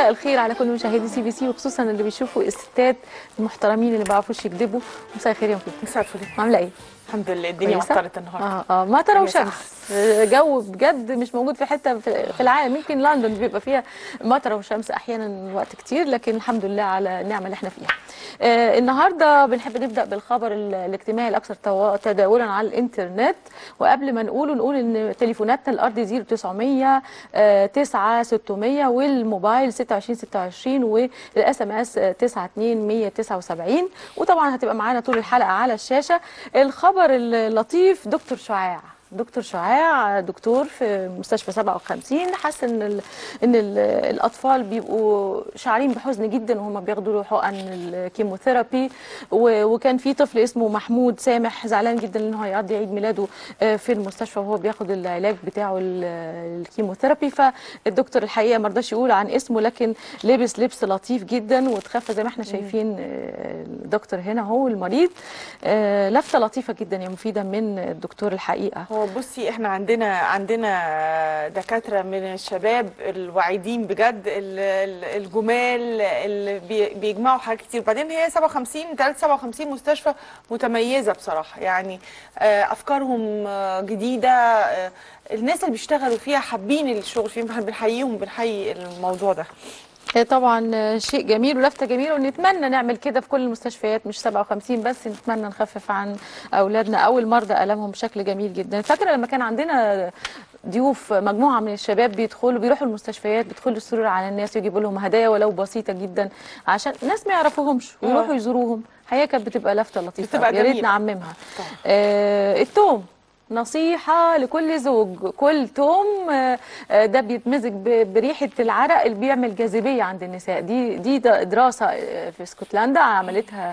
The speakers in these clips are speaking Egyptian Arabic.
مساء الخير على كل مشاهدي سي بي سي وخصوصا اللي بيشوفوا الستات المحترمين اللي ما بيعرفوش يكذبوا مساء الخير يا مفيد مساء الفل عامله ايه الحمد لله الدنيا كويسة؟ مطرت النهارده اه اه مطره يا وشمس آه، جو بجد مش موجود في حته في في العالم يمكن لندن بيبقى فيها مطره وشمس احيانا وقت كتير لكن الحمد لله على النعمه اللي احنا فيها آه النهارده بنحب نبدا بالخبر ال- الاجتماعي الاكثر توا- تداولا على الانترنت وقبل ما نقوله نقول ان تليفوناتنا الارضي 0900 آه 9 600 والموبايل 26 26 والاس ام اس 92 179 وطبعا هتبقى معانا طول الحلقه على الشاشه الخبر اللطيف دكتور شعاع دكتور شعاع دكتور في مستشفى 57 حس ان ال ان ال الاطفال بيبقوا شاعرين بحزن جدا وهم بياخدوا حقن الكيموثيرابي و- وكان في طفل اسمه محمود سامح زعلان جدا ان هو هيقضي عيد ميلاده آه، في المستشفى وهو بياخد العلاج بتاعه ال- الكيموثيرابي فالدكتور الحقيقه ما رضاش يقول عن اسمه لكن لبس لبس لطيف جدا وتخفى زي ما احنا شايفين آه، الدكتور هنا هو المريض آه، لفته لطيفه جدا يا مفيده من الدكتور الحقيقه هو بصي احنا عندنا عندنا دكاتره من الشباب الواعدين بجد ال- ال- الجمال اللي بي- بيجمعوا حاجات كتير وبعدين هي 57 3 57 مستشفى متميزه بصراحه يعني آه، افكارهم آه، جديده آه، الناس اللي بيشتغلوا فيها حابين الشغل فيهم احنا بنحييهم بنحيي الموضوع ده آه، طبعا آه، شيء جميل ولفته جميله ونتمنى نعمل كده في كل المستشفيات مش 57 بس نتمنى نخفف عن اولادنا او المرضى الامهم بشكل جميل جدا فاكره لما كان عندنا ضيوف مجموعه من الشباب بيدخلوا بيروحوا المستشفيات بيدخلوا السرور على الناس ويجيبوا لهم هدايا ولو بسيطه جدا عشان ناس ما يعرفوهمش ويروحوا يزوروهم الحقيقه كانت بتبقى لفته لطيفه بتبقى يا ريت جميلة. نعممها طبعا. آه التوم نصيحة لكل زوج كل توم آه، آه، ده بيتمزج ب- بريحة العرق اللي بيعمل جاذبية عند النساء دي دي د- دراسة آه، في اسكتلندا عملتها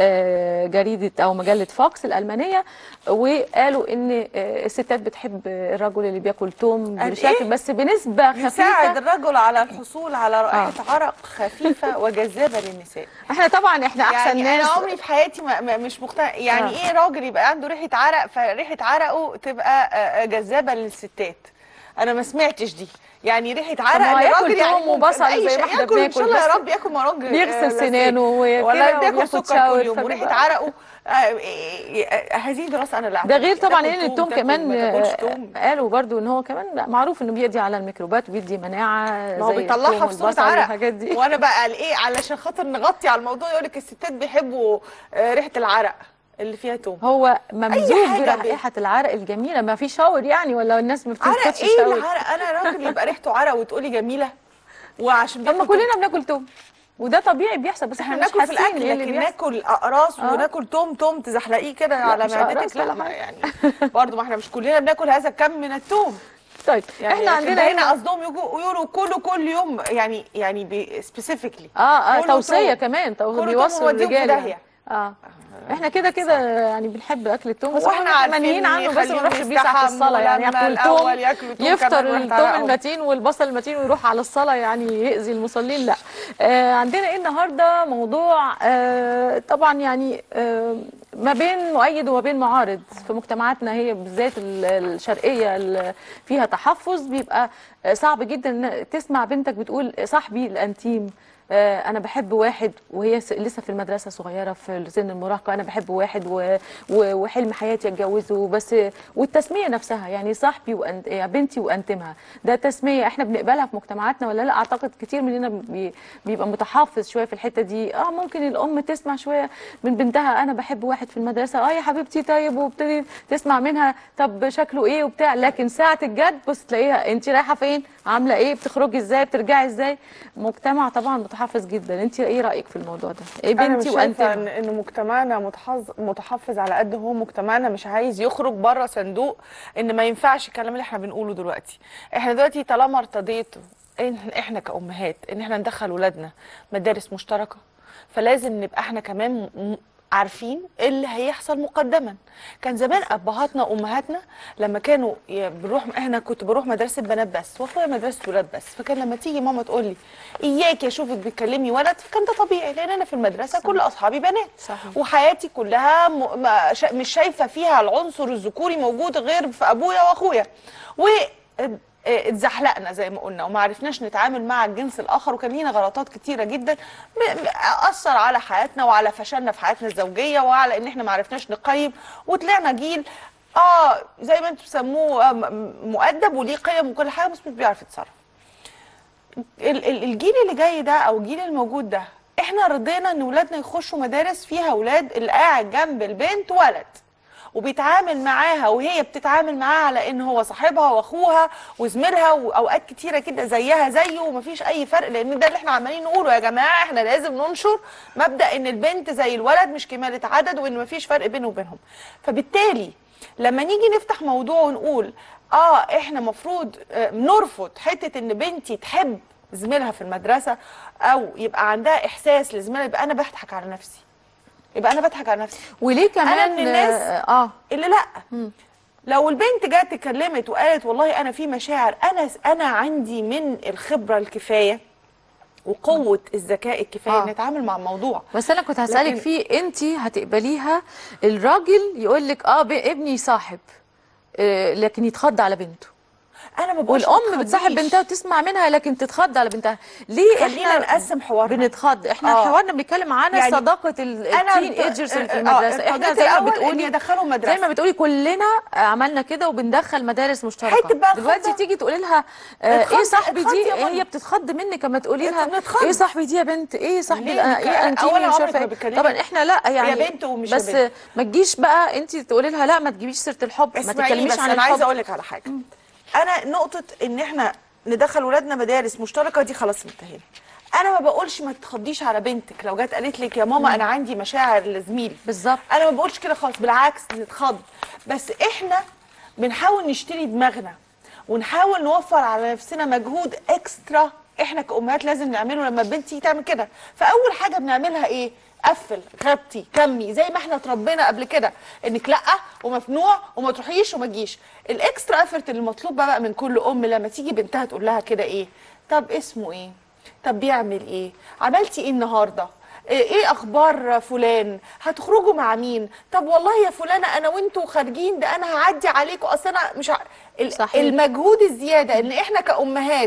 آه، جريدة أو مجلة فوكس الألمانية وقالوا إن آه، الستات بتحب الرجل اللي بياكل توم قال بشكل إيه؟ بس بنسبة يساعد خفيفة الرجل على الحصول على رائحه عرق خفيفه وجذابه للنساء احنا طبعا احنا أحسن يعني ناس انا عمري في حياتي ما ما- مش مقتنع يعني آه. ايه راجل يبقى عنده ريحه عرق فريحه عرقه تبقى آه، آه، جذابه للستات انا ما سمعتش دي يعني ريحه ما عرق هو ياكل للراجل توم ممكن وبصل أي زي شيء. ما احنا ياكل ان بناكل، شاء الله يا بس رب ياكل ما راجل بيغسل آه، لذيذ. سنانه وكده ولا بياكل وبياخد سكر شاور، كل يوم وريحه فبيبقى- عرقه آه، آه، آه، هذه دراسه انا لا ده غير أعتقد. طبعا تاكل ان توم، التوم تاكل- كمان ما تاكلش آه، توم قالوا برضو ان هو كمان معروف انه بيدي على الميكروبات وبيدي مناعه ما هو زي بيطلعها الثوم في صوره والبصل عرق والحاجات دي وانا بقى قال ايه علشان خاطر نغطي على الموضوع يقول لك الستات بيحبوا آه، ريحه العرق اللي فيها توم هو ممزوج حاجة برائحه العرق الجميله ما في شاور يعني ولا الناس ما عرق بتسكتش ايه شاور العرق انا راجل يبقى ريحته عرق وتقولي جميله وعشان طب ما بياكل توم. كلنا بناكل توم وده طبيعي بيحصل بس احنا احنا مش بناكل في حاسين الاكل ايه اللي لكن بيحصل ناكل اقراص آه. وناكل توم توم تزحلقيه كده على مش معدتك أقراص لا ولا ما حاجة. يعني برضه ما احنا مش كلنا بناكل هذا الكم من التوم طيب يعني احنا عندنا هنا هنا قصدهم يجوا يقولوا كلوا كل يوم يعني يعني سبيسيفيكلي اه اه كله توصيه توم. كمان تو- كله توم بيوصوا ونوديهم في الرجال داهية. يعني. اه احنا كده كده يعني بنحب اكل التوم بس هو احنا عارفين منهيين عنه بس ما يخليهم نروحش بيه ساعه يستحموا الصلاه يعني لما ياكل الأول توم ياكلوا توم يفطر كمان وريحة التوم عرقهم. المتين والبصل المتين ويروح على الصلاه يعني يأذي المصلين لا آه عندنا ايه النهارده موضوع آه طبعا يعني آه ما بين مؤيد وما بين معارض في مجتمعاتنا هي بالذات ال- الشرقيه اللي فيها تحفظ بيبقى آه، صعب جدا إن تسمع بنتك بتقول صاحبي الانتيم آه، انا بحب واحد وهي س- لسه في المدرسه صغيره في سن المراهقه انا بحب واحد و... و... وحلم حياتي اتجوزه بس والتسميه نفسها يعني صاحبي وأنت... يا بنتي وانتمها ده تسميه احنا بنقبلها في مجتمعاتنا ولا لا اعتقد كتير مننا بي... بيبقى متحفظ شويه في الحته دي اه ممكن الام تسمع شويه من بنتها انا بحب واحد في المدرسه اه يا حبيبتي طيب وابتدي تسمع منها طب شكله ايه وبتاع لكن ساعه الجد بص تلاقيها انت رايحه فين عامله ايه بتخرجي ازاي بترجعي ازاي مجتمع طبعا متحفظ جدا انت ايه رايك في الموضوع ده ايه انا مش بنتي شايفه وانتمها ان ان مجتمعنا متحفظ متحفظ على قد هو مجتمعنا مش عايز يخرج بره صندوق ان ما ينفعش الكلام اللي احنا بنقوله دلوقتي احنا دلوقتي طالما ارتضيتوا ان احنا كامهات ان احنا ندخل ولادنا مدارس مشتركه فلازم نبقى احنا كمان م- عارفين ايه اللي هيحصل مقدما كان زمان ابهاتنا وامهاتنا لما كانوا ي- بنروح احنا كنت بروح مدرسه بنات بس واخويا مدرسه ولاد بس فكان لما تيجي ماما تقول لي اياك اشوفك بتكلمي ولد فكان ده طبيعي لان انا في المدرسه كل اصحابي بنات صحيح. وحياتي كلها م... ما شا... مش شايفه فيها العنصر الذكوري موجود غير في ابويا واخويا و آه، اتزحلقنا زي ما قلنا وما عرفناش نتعامل مع الجنس الاخر وكان لينا غلطات كتيره جدا م- م- اثر على حياتنا وعلى فشلنا في حياتنا الزوجيه وعلى ان احنا ما عرفناش نقيم وطلعنا جيل اه زي ما انتم بتسموه آه، م- مؤدب وليه قيم وكل حاجه بس مش بيعرف يتصرف ال- ال- الجيل اللي جاي ده او الجيل الموجود ده احنا رضينا ان ولادنا يخشوا مدارس فيها اولاد اللي قاعد جنب البنت ولد وبيتعامل معاها وهي بتتعامل معاه على ان هو صاحبها واخوها وزميلها واوقات كتيره كده زيها زيه ومفيش اي فرق لان ده اللي احنا عمالين نقوله يا جماعه احنا لازم ننشر مبدا ان البنت زي الولد مش كماله عدد وان مفيش فرق بينه وبينهم فبالتالي لما نيجي نفتح موضوع ونقول اه احنا مفروض آه، نرفض حته ان بنتي تحب زميلها في المدرسه او يبقى عندها احساس لزميلها يبقى انا بضحك على نفسي يبقى انا بضحك على نفسي وليه كمان من الناس اه اللي لا لو البنت جت اتكلمت وقالت والله انا في مشاعر انا انا عندي من الخبره الكفايه وقوه الذكاء الكفايه آه. ان اتعامل مع الموضوع بس انا كنت هسالك لكن- فيه انت هتقبليها الراجل يقول لك اه ب- ابني صاحب آه لكن يتخض على بنته انا ما بقولش والام ما بتصاحب تخضيش. بنتها وتسمع منها لكن تتخض على بنتها ليه خلينا احنا نقسم حوارنا بنتخض احنا آه. حوارنا بنتكلم عن يعني صداقه ال- أنا التين ايجرز اللي في آه، المدرسه احنا ارتضيت زي ما الأول إن بتقولي يدخلوا مدرسة. زي ما بتقولي كلنا عملنا كده وبندخل مدارس مشتركه حتة بقى دلوقتي الخضة. تيجي تقولي لها آه اتخض- ايه صاحبي اتخض دي يا ماما. هي بتتخض منك اما تقولي لها بنتخض. ايه صاحبي دي يا بنت ايه صاحبي ليه؟ ده انا بك- ايه انتيمي أولا مش عمرك عارفه ما إيه. بتكلمي. طبعا احنا لا يعني بنت ومش يا بس بنت. ما تجيش بقى انت تقولي لها لا ما تجيبيش سيره الحب ما اسمعيني تتكلميش بس عن انا عايزه الحب اقول لك على حاجه انا نقطه ان احنا ندخل ولادنا مدارس مشتركه دي خلاص انتهينا انا ما بقولش ما تخضيش على بنتك لو جت قالت لك يا ماما انا عندي مشاعر لزميلي بالظبط انا ما بقولش كده خالص بالعكس نتخض بس احنا بنحاول نشتري دماغنا ونحاول نوفر على نفسنا مجهود اكسترا احنا كأمهات لازم نعمله لما البنت تيجي تعمل كده فاول حاجه بنعملها ايه قفل غطي كمي زي ما احنا اتربينا قبل كده انك لا وممنوع وما تروحيش وما تجيش الاكسترا افورت اللي مطلوب بقى من كل ام لما تيجي بنتها تقول لها كده ايه طب اسمه ايه طب بيعمل ايه عملتي ايه النهارده ايه إيه اخبار فلان هتخرجوا مع مين طب والله يا فلانه انا وانتوا خارجين ده انا هعدي عليكم اصل انا مش ع... ال- صحيح. المجهود الزياده ان احنا كامهات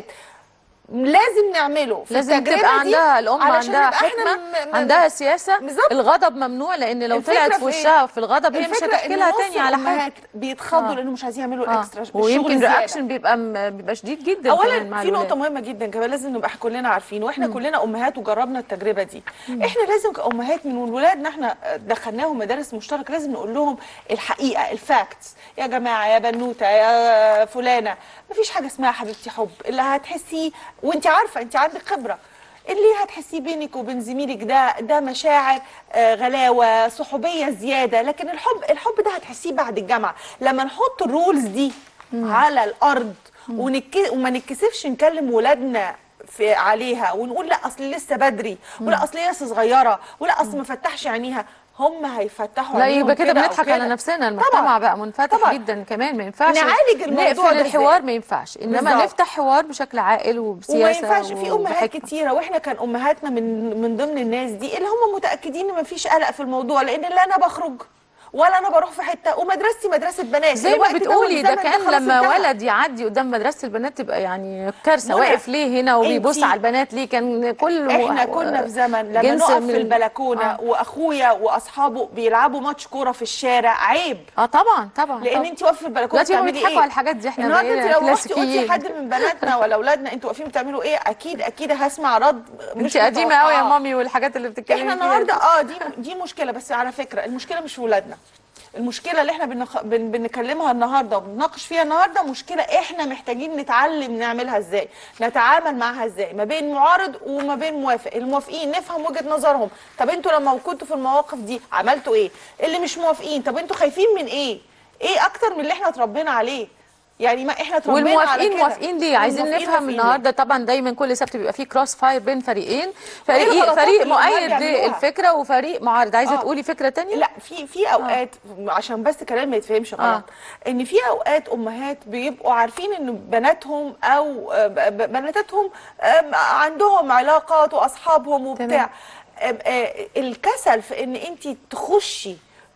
لازم نعمله في لازم التجربة تبقى دي عندها الام علشان عندها نبقى إحنا حكمه م- م- عندها سياسه بالظبط. الغضب ممنوع لان لو الفكرة طلعت في في إيه؟ وشها في الغضب هي مش الفكرة هتحكي إن لها نص تاني على حاجه الأمهات بيتخضوا آه. لانه مش عايزين يعملوا آه. اكسترا الشغل ويمكن الزيادة. رياكشن بيبقى م- بيبقى شديد جدا كمان اولا مع في نقطه الولاد. مهمه جدا كمان لازم نبقى كلنا عارفين واحنا كلنا امهات وجربنا التجربه دي احنا لازم كامهات من ولادنا احنا دخلناهم مدارس مشتركه لازم نقول لهم الحقيقه الفاكتس يا جماعه يا بنوته يا فلانه مفيش حاجه اسمها حبيبتي حب اللي هتحسيه وانت عارفه انت عندك خبره اللي هتحسيه بينك وبين زميلك ده ده مشاعر آه، غلاوه صحوبيه زياده لكن الحب الحب ده هتحسيه بعد الجامعه لما نحط الرولز دي على الارض ونك... وما نتكسفش نكلم ولادنا في عليها ونقول لا اصل لسه بدري ولا اصل هي لسه صغيره ولا اصل ما فتحش عينيها هم هيفتحوا لا عينيهم يبقى كده أو بنضحك على نفسنا المجتمع طبعاً. بقى منفتح طبعاً. جدا كمان ما ينفعش نعالج الموضوع نقفل ده الحوار إزاي؟ ما ينفعش انما بالظبط. نفتح حوار بشكل عاقل وبسياسه وما ينفعش في امهات وبحكمة. كتيره واحنا كان امهاتنا من من ضمن الناس دي اللي هم متاكدين ان ما فيش قلق في الموضوع لان لا انا بخرج ولا انا بروح في حته ومدرستي مدرسه بنات زي ما الوقت ده بتقولي ده والزمن كان خلاص لما انتهى. ولد يعدي قدام مدرسه البنات تبقى يعني كارثه منى، واقف ليه هنا وبيبص انتي- على البنات ليه كان كل احنا كنا في زمن لما جنس نقف من- في البلكونه آه. واخويا واصحابه بيلعبوا ماتش كوره في الشارع عيب اه طبعا طبعا لان طبعا. انت واقفه في البلكونه دلوقتي هم بتعملي بيضحكوا ايه على الحاجات دي احنا النهارده انت بقينا لو رحتي قلتي كلاسيكيين لحد من بناتنا ولا اولادنا انتوا واقفين بتعملوا ايه اكيد اكيد هسمع رد مش انت قديمه قوي يا متوقعاه. مامي والحاجات اللي بتتكلمي احنا فيها النهارده دي. اه دي دي مشكله بس على فكره المشكله مش في ولادنا المشكله اللي احنا بنخ... بن... بنكلمها النهارده وبنناقش فيها النهارده مشكله احنا محتاجين نتعلم نعملها ازاي نتعامل معاها ازاي ما بين معارض وما بين موافق الموافقين نفهم وجهه نظرهم طب انتوا لما كنتوا في المواقف دي عملتوا ايه اللي مش موافقين طب انتوا خايفين من ايه ايه اكتر من اللي احنا اتربينا عليه يعني ما احنا اتربينا على والموافقين كده موافقين ليه عايزين والموافقين نفهم موافقين ليه؟ النهارده طبعا دايما كل سبت بيبقى فيه كروس فاير بين فريقين وإيه فريق الغلطات فريق اللي هم مؤيد بيعملوها؟ للفكره وفريق معارض عايزه آه. تقولي فكره تانية لا في في اوقات عشان بس كلام ما يتفهمش غلط ان في اوقات امهات بيبقوا عارفين ان بناتهم او آه، ب- ب- بناتاتهم آم، عندهم علاقات واصحابهم وبتاع تمام. آم، آه، الكسل في ان انت تخشي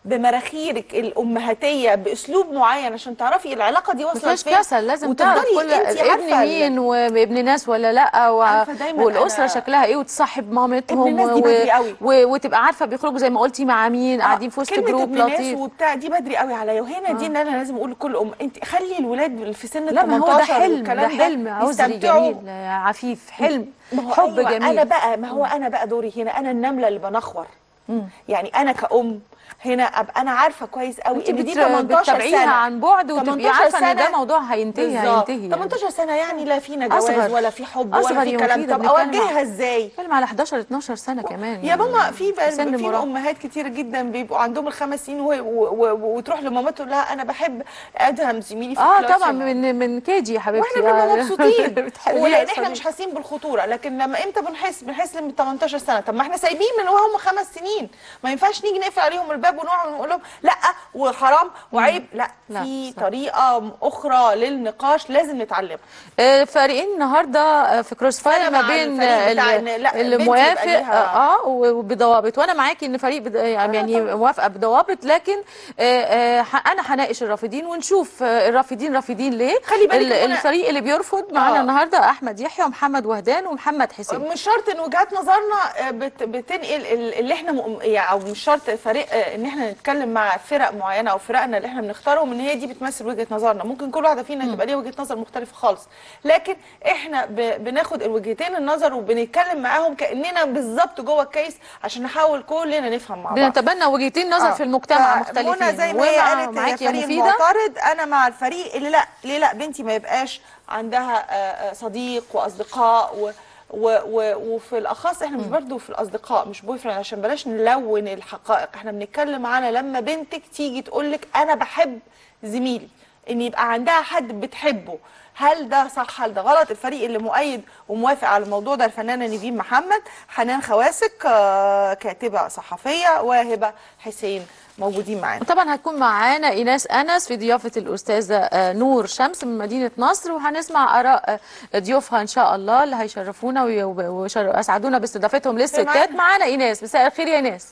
بمراخيرك الامهاتيه باسلوب معين عشان تعرفي العلاقه دي ما وصلت فيهاش فين كسل لازم تعرف وتفضلي كل انت ابن عارفه ال- مين وابن ناس ولا لا و... عارفة دايماً والاسره أنا- شكلها ايه وتصاحب مامتهم ابن الناس دي بدري قوي. و... وتبقى عارفه بيخرجوا زي ما قلتي مع مين قاعدين في وسط كلمة جروب ابن ناس لطيف وبتاع دي بدري قوي عليا وهنا دي ان انا لازم اقول لكل ام انت خلي الولاد في سن ال لا ما هو ده 18 حلم ده والكلام حلم عذري يستمتعوا جميل آه، عفيف حلم ما هو حب أيوة جميل انا بقى ما هو انا بقى دوري هنا انا النمله اللي بنخور يعني انا كأم هنا ابقى انا عارفه كويس قوي انت ان دي بت... 18 بتتابعيها سنه عن بعد وتبقي 18 عارفه ان ده سنة موضوع هينتهي بالظبط. هينتهي يعني. 18 سنه يعني لا فينا جواز أصغر. ولا في حب أصغر ولا في يا كلام مفيدة، طب بنتكلم اوجهها عن- ازاي بتكلم على 11 12 سنه كمان يا ماما في بقى سن في مراهقة. امهات كتير جدا بيبقوا عندهم الخمس سنين و... و... و... وتروح لمامتها تقول لها انا بحب ادهم زميلي في اه الكلاس طبعا يا من من كيجي يا حبيبتي واحنا بنبقى آه. مبسوطين بتحبيها ولان احنا صديق. مش حاسين بالخطوره لكن لما امتى بنحس بنحس من 18 سنه طب ما احنا سايبين من وهم خمس سنين ما ينفعش نيجي نقفل عليهم الباب ونقعد ونقول لهم لا وحرام وعيب لا, لا، في صح. طريقه اخرى للنقاش لازم نتعلمها آه، فريقين النهارده آه، في كروس فاير أنا ما مع بين الفريق بتاع ال- إن لا، اللي بنتي يبقى موافق ليها- اه وبضوابط وانا معاكي ان فريق بد... يعني يعني موافقه بضوابط لكن آه، آه، ح- انا هناقش الرافضين ونشوف آه، الرافضين رافضين ليه خلي بالك ال- إن أنا- الفريق اللي بيرفض معانا آه. النهارده احمد يحيى ومحمد وهدان ومحمد حسين مش شرط ان وجهات نظرنا آه، بت- بتنقل ال- اللي احنا مؤم- يعني او مش شرط فريق آه، ان احنا نتكلم مع فرق معينه او فرقنا اللي احنا بنختارهم ان هي دي بتمثل وجهه نظرنا ممكن كل واحده فينا تبقى ليها وجهه نظر مختلفه خالص لكن احنا ب- بناخد الوجهتين النظر وبنتكلم معاهم كاننا بالظبط جوه الكيس عشان نحاول كلنا نفهم مع بعض بنتبنى وجهتين نظر آه. في المجتمع ف- مختلفين منى زي ما هي ومع- قالت معاكي يا يا فريق مفيده معترض انا مع الفريق اللي لا ليه لا بنتي ما يبقاش عندها آه، آه، صديق واصدقاء و و و وفي الاخص احنا مش برضو في الاصدقاء مش بوي فريند عشان بلاش نلون الحقائق احنا بنتكلم على لما بنتك تيجي تقول لك انا بحب زميلي ان يبقى عندها حد بتحبه هل ده صح هل ده غلط الفريق اللي مؤيد وموافق على الموضوع ده الفنانه نيفين محمد حنان خواسك آه، كاتبه صحفيه وهبه حسين موجودين معانا وطبعا هتكون معانا ايناس انس في ضيافه الاستاذه آه، نور شمس من مدينه نصر وهنسمع اراء آه، ضيوفها ان شاء الله اللي هيشرفونا وي- ويشر- ويسعدونا باستضافتهم للستات معانا. معانا ايناس مساء الخير يا ايناس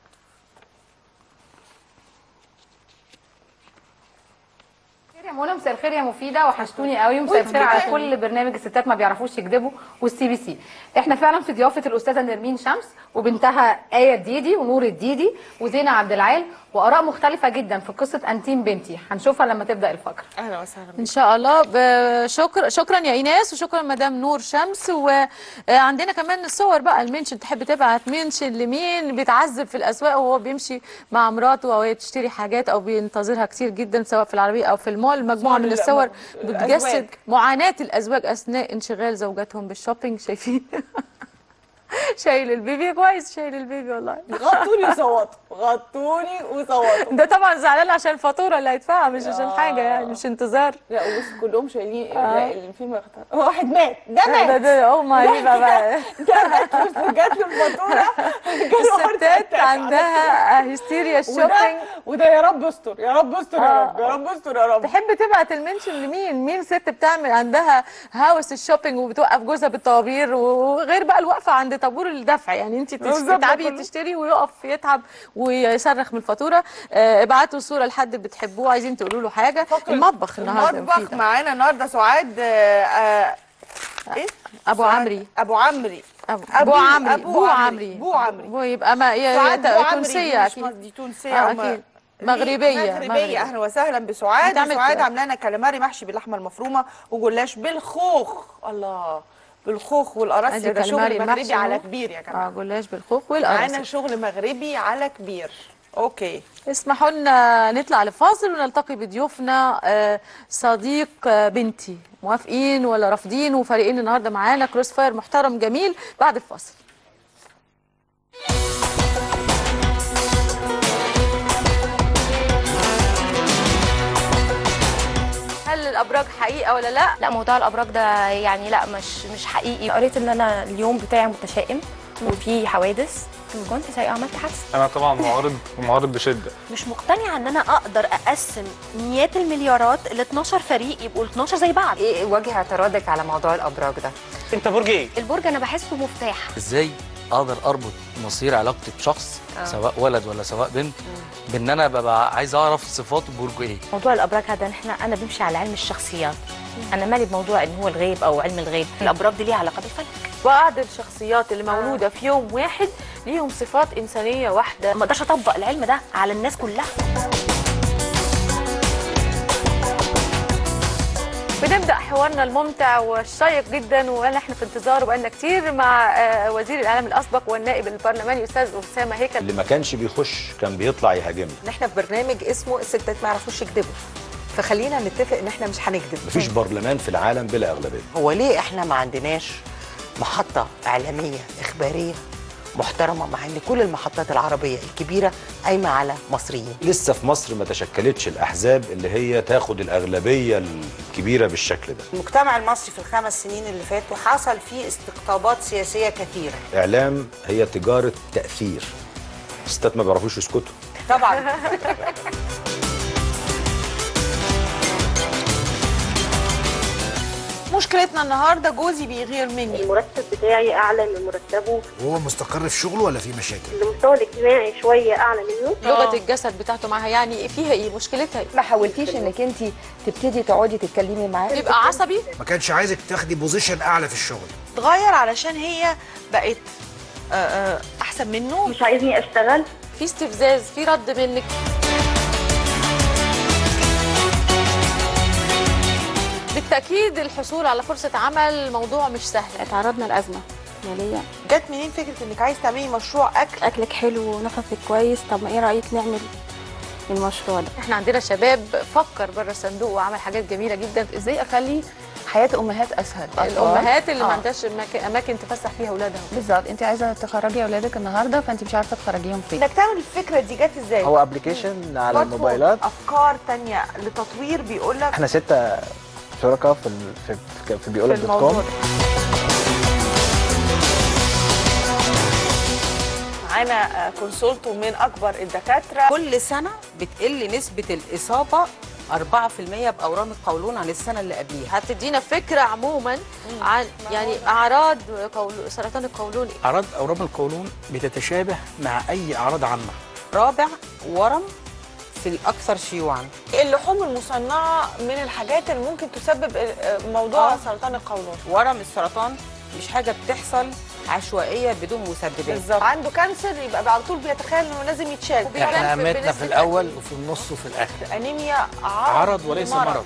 خير يا منى مساء الخير يا مفيده وحشتوني قوي مساء وانت الخير على كمان. كل برنامج الستات ما بيعرفوش يكذبوا والسي بي سي احنا فعلا في ضيافه الاستاذه نرمين شمس وبنتها ايه الديدي ونور الديدي وزينه عبد العال واراء مختلفه جدا في قصه انتيم بنتي هنشوفها لما تبدا الفقره اهلا وسهلا ان شاء الله ب- شكر شكرا يا ايناس وشكرا مدام نور شمس وعندنا كمان الصور بقى المنشن تحب تبعت منشن لمين بيتعذب في الاسواق وهو بيمشي مع مراته او هي تشتري حاجات او بينتظرها كتير جدا سواء في العربيه او في المول مجموعه صور من ال- الصور م- بتجسد الأزواج. معاناه الازواج اثناء انشغال زوجاتهم بالشوبينج شايفين شايل البيبي كويس شايل البيبي والله غطوني وصوتوا غطوني وصوتوا ده طبعا زعلان عشان الفاتوره اللي هيدفعها مش عشان آه. حاجه يعني مش انتظار لا وبص كلهم شايلين لا اللي في مختار هو واحد مات ده ده مات ده اوه ماي بقى بقى ده مات بس جات له الفاتوره جاله heart الستات attack. عندها هيستيريا وده الشوبينج وده يا رب استر يا رب استر يا آه. رب يا رب استر يا رب تحب تبعت المنشن لمين مين ست بتعمل عندها هاوس الشوبينج وبتوقف جوزها بالطوابير وغير بقى الوقفه عند طابور الدفع يعني انت بالظبط تتعبي كله. تشتري ويقف يتعب ويصرخ من الفاتوره آه، ابعتوا صوره لحد بتحبوه عايزين تقولوا له حاجه المطبخ النهارده المطبخ مفيدة. معانا النهارده سعاد آه، آه، ايه ابو سعاد- عمري ابو عمري ابو أبو- بو عمري أبو بو عمري. عمري بو عمري. بو يبقى ما ي- سعاد ي- أبو عمري تونسيه دي مش اكيد مصر- دي تونسيه آه، أو ما- أكيد. مغربية، مغربيه مغربية. اهلا وسهلا بسعاد بتعمل سعاد كده. عامله لنا كاليماري محشي باللحمه المفرومه وجلاش بالخوخ الله بالخوخ والقراص أدي ده كاليماري شغل مغربي المحشي على أهو. كبير يا جماعه اه جلاش بالخوخ معانا والقرص شغل مغربي على كبير اوكي اسمحوا لنا نطلع لفاصل ونلتقي بضيوفنا آه، صديق آه، بنتي موافقين ولا رافضين وفريقين النهارده معانا كروس فاير محترم جميل بعد الفاصل هل الابراج حقيقه ولا لا لا موضوع الابراج ده يعني لا مش مش حقيقي قريت ان انا اليوم بتاعي متشائم وفي حوادث كنت سايقه عملت حادثه انا طبعا معارض ومعارض بشده مش مقتنعه ان انا اقدر اقسم مئات المليارات ل 12 فريق يبقوا ال 12 زي بعض ايه وجه اعتراضك على موضوع الابراج ده انت برج ايه؟ البرج انا بحسه مفتاح ازاي؟ اقدر اربط مصير علاقتي بشخص سواء ولد ولا سواء بنت بان انا ببقى عايز اعرف صفاته برجه ايه موضوع الابراج هذا نحن انا بمشي على علم الشخصيات انا مالي بموضوع ان هو الغيب او علم الغيب الابراج دي ليها علاقه بالفلك بعض الشخصيات اللي مولوده في يوم واحد ليهم صفات انسانيه واحده ما اقدرش اطبق العلم ده على الناس كلها بنبدا حوارنا الممتع والشيق جدا واللي احنا في انتظاره بقالنا كتير مع آه، وزير الاعلام الاسبق والنائب البرلماني استاذ اسامه هيكل اللي ما كانش بيخش كان بيطلع يهاجمنا احنا في برنامج اسمه الستات ما يعرفوش يكذبوا فخلينا نتفق ان احنا مش هنكذب مفيش برلمان في العالم بلا اغلبيه هو ليه احنا ما عندناش محطة إعلامية إخبارية محترمة مع إن كل المحطات العربية الكبيرة قايمة على مصريين لسه في مصر ما تشكلتش الاحزاب اللي هي تاخد الاغلبيه الكبيره بالشكل ده المجتمع المصري في الخمس سنين اللي فاتوا حصل فيه استقطابات سياسية كثيرة اعلام هي تجاره تاثير الستات ما بيعرفوش يسكتوا طبعا مشكلتنا النهارده جوزي بيغير مني المرتب بتاعي اعلى من مرتبه وهو مستقر في شغله ولا في مشاكل المستوى الاجتماعي شويه اعلى منه لغه الجسد بتاعته معاها يعني فيها ايه مشكلتها ايه ما حاولتيش انك انت تبتدي تقعدي تتكلمي معاه يبقى عصبي ما كانش عايزك تاخدي بوزيشن اعلى في الشغل اتغير علشان هي بقت آه، آه، احسن منه مش عايزني اشتغل في استفزاز في رد منك بالتاكيد الحصول على فرصه عمل موضوع مش سهل تعرضنا لازمه ماليه جت منين فكره انك عايز تعملي مشروع اكل اكلك حلو ونفسك كويس طب ما ايه رايك نعمل المشروع ده احنا عندنا شباب فكر بره الصندوق وعمل حاجات جميله جدا ازاي اخلي حياه امهات اسهل الامهات اللي ما آه. عندهاش مك- اماكن تفسح فيها اولادها بالظبط انت عايزه تخرجي اولادك النهارده فانت مش عارفه تخرجيهم فين انك تعمل الفكره دي جت ازاي هو ابلكيشن على برضو الموبايلات افكار تانية لتطوير بيقول لك احنا ستة شركاء في ال- في في, في بيقول في دوت الموضوع كوم معانا آه، كونسولتو من اكبر الدكاتره كل سنة بتقل نسبة الإصابة 4% بأورام القولون عن السنة اللي قبليها هتدينا فكره عموما عن يعني اعراض قول... سرطان القولون اعراض اورام القولون بتتشابه مع اي اعراض عامه رابع ورم في الأكثر شيوعا اللحوم المصنعه من الحاجات اللي ممكن تسبب آه، موضوع آه. سرطان القولون ورم السرطان مش حاجة بتحصل عشوائية بدون مسببات بالظبط عنده كانسر يبقى على طول بيتخيل انه لازم يتشال احنا اهميتنا في الاول وفي النص وفي الاخر انيميا عرض, عرض وليس مرض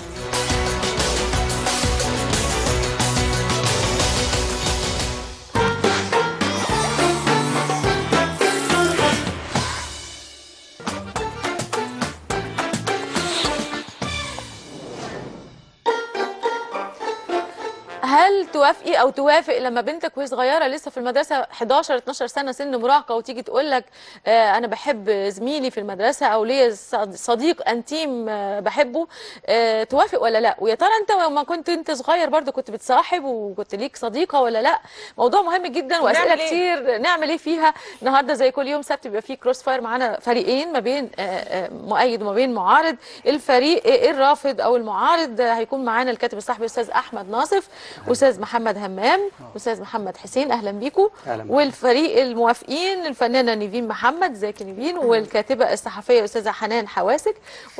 هل توافقي او توافق لما بنتك وهي صغيره لسه في المدرسه 11 12 سنه سن مراهقه وتيجي تقول لك آه انا بحب زميلي في المدرسه او ليا صد- صديق انتيم آه بحبه آه توافق ولا لا ويا ترى انت لما كنت انت صغير برضو كنت بتصاحب وكنت ليك صديقه ولا لا موضوع مهم جدا واسئله نعمل إيه؟ كتير نعمل ايه فيها النهارده زي كل يوم سبت بيبقى فيه كروس فاير معانا فريقين ما بين آه، آه، مؤيد وما بين معارض الفريق آه، الرافض او المعارض آه، هيكون معانا الكاتب الصحفي استاذ احمد ناصف استاذ محمد همام استاذ محمد حسين اهلا بيكم أهلا بكم. والفريق الموافقين الفنانه نيفين محمد ازيك يا نيفين والكاتبه الصحفيه استاذه حنان حواسك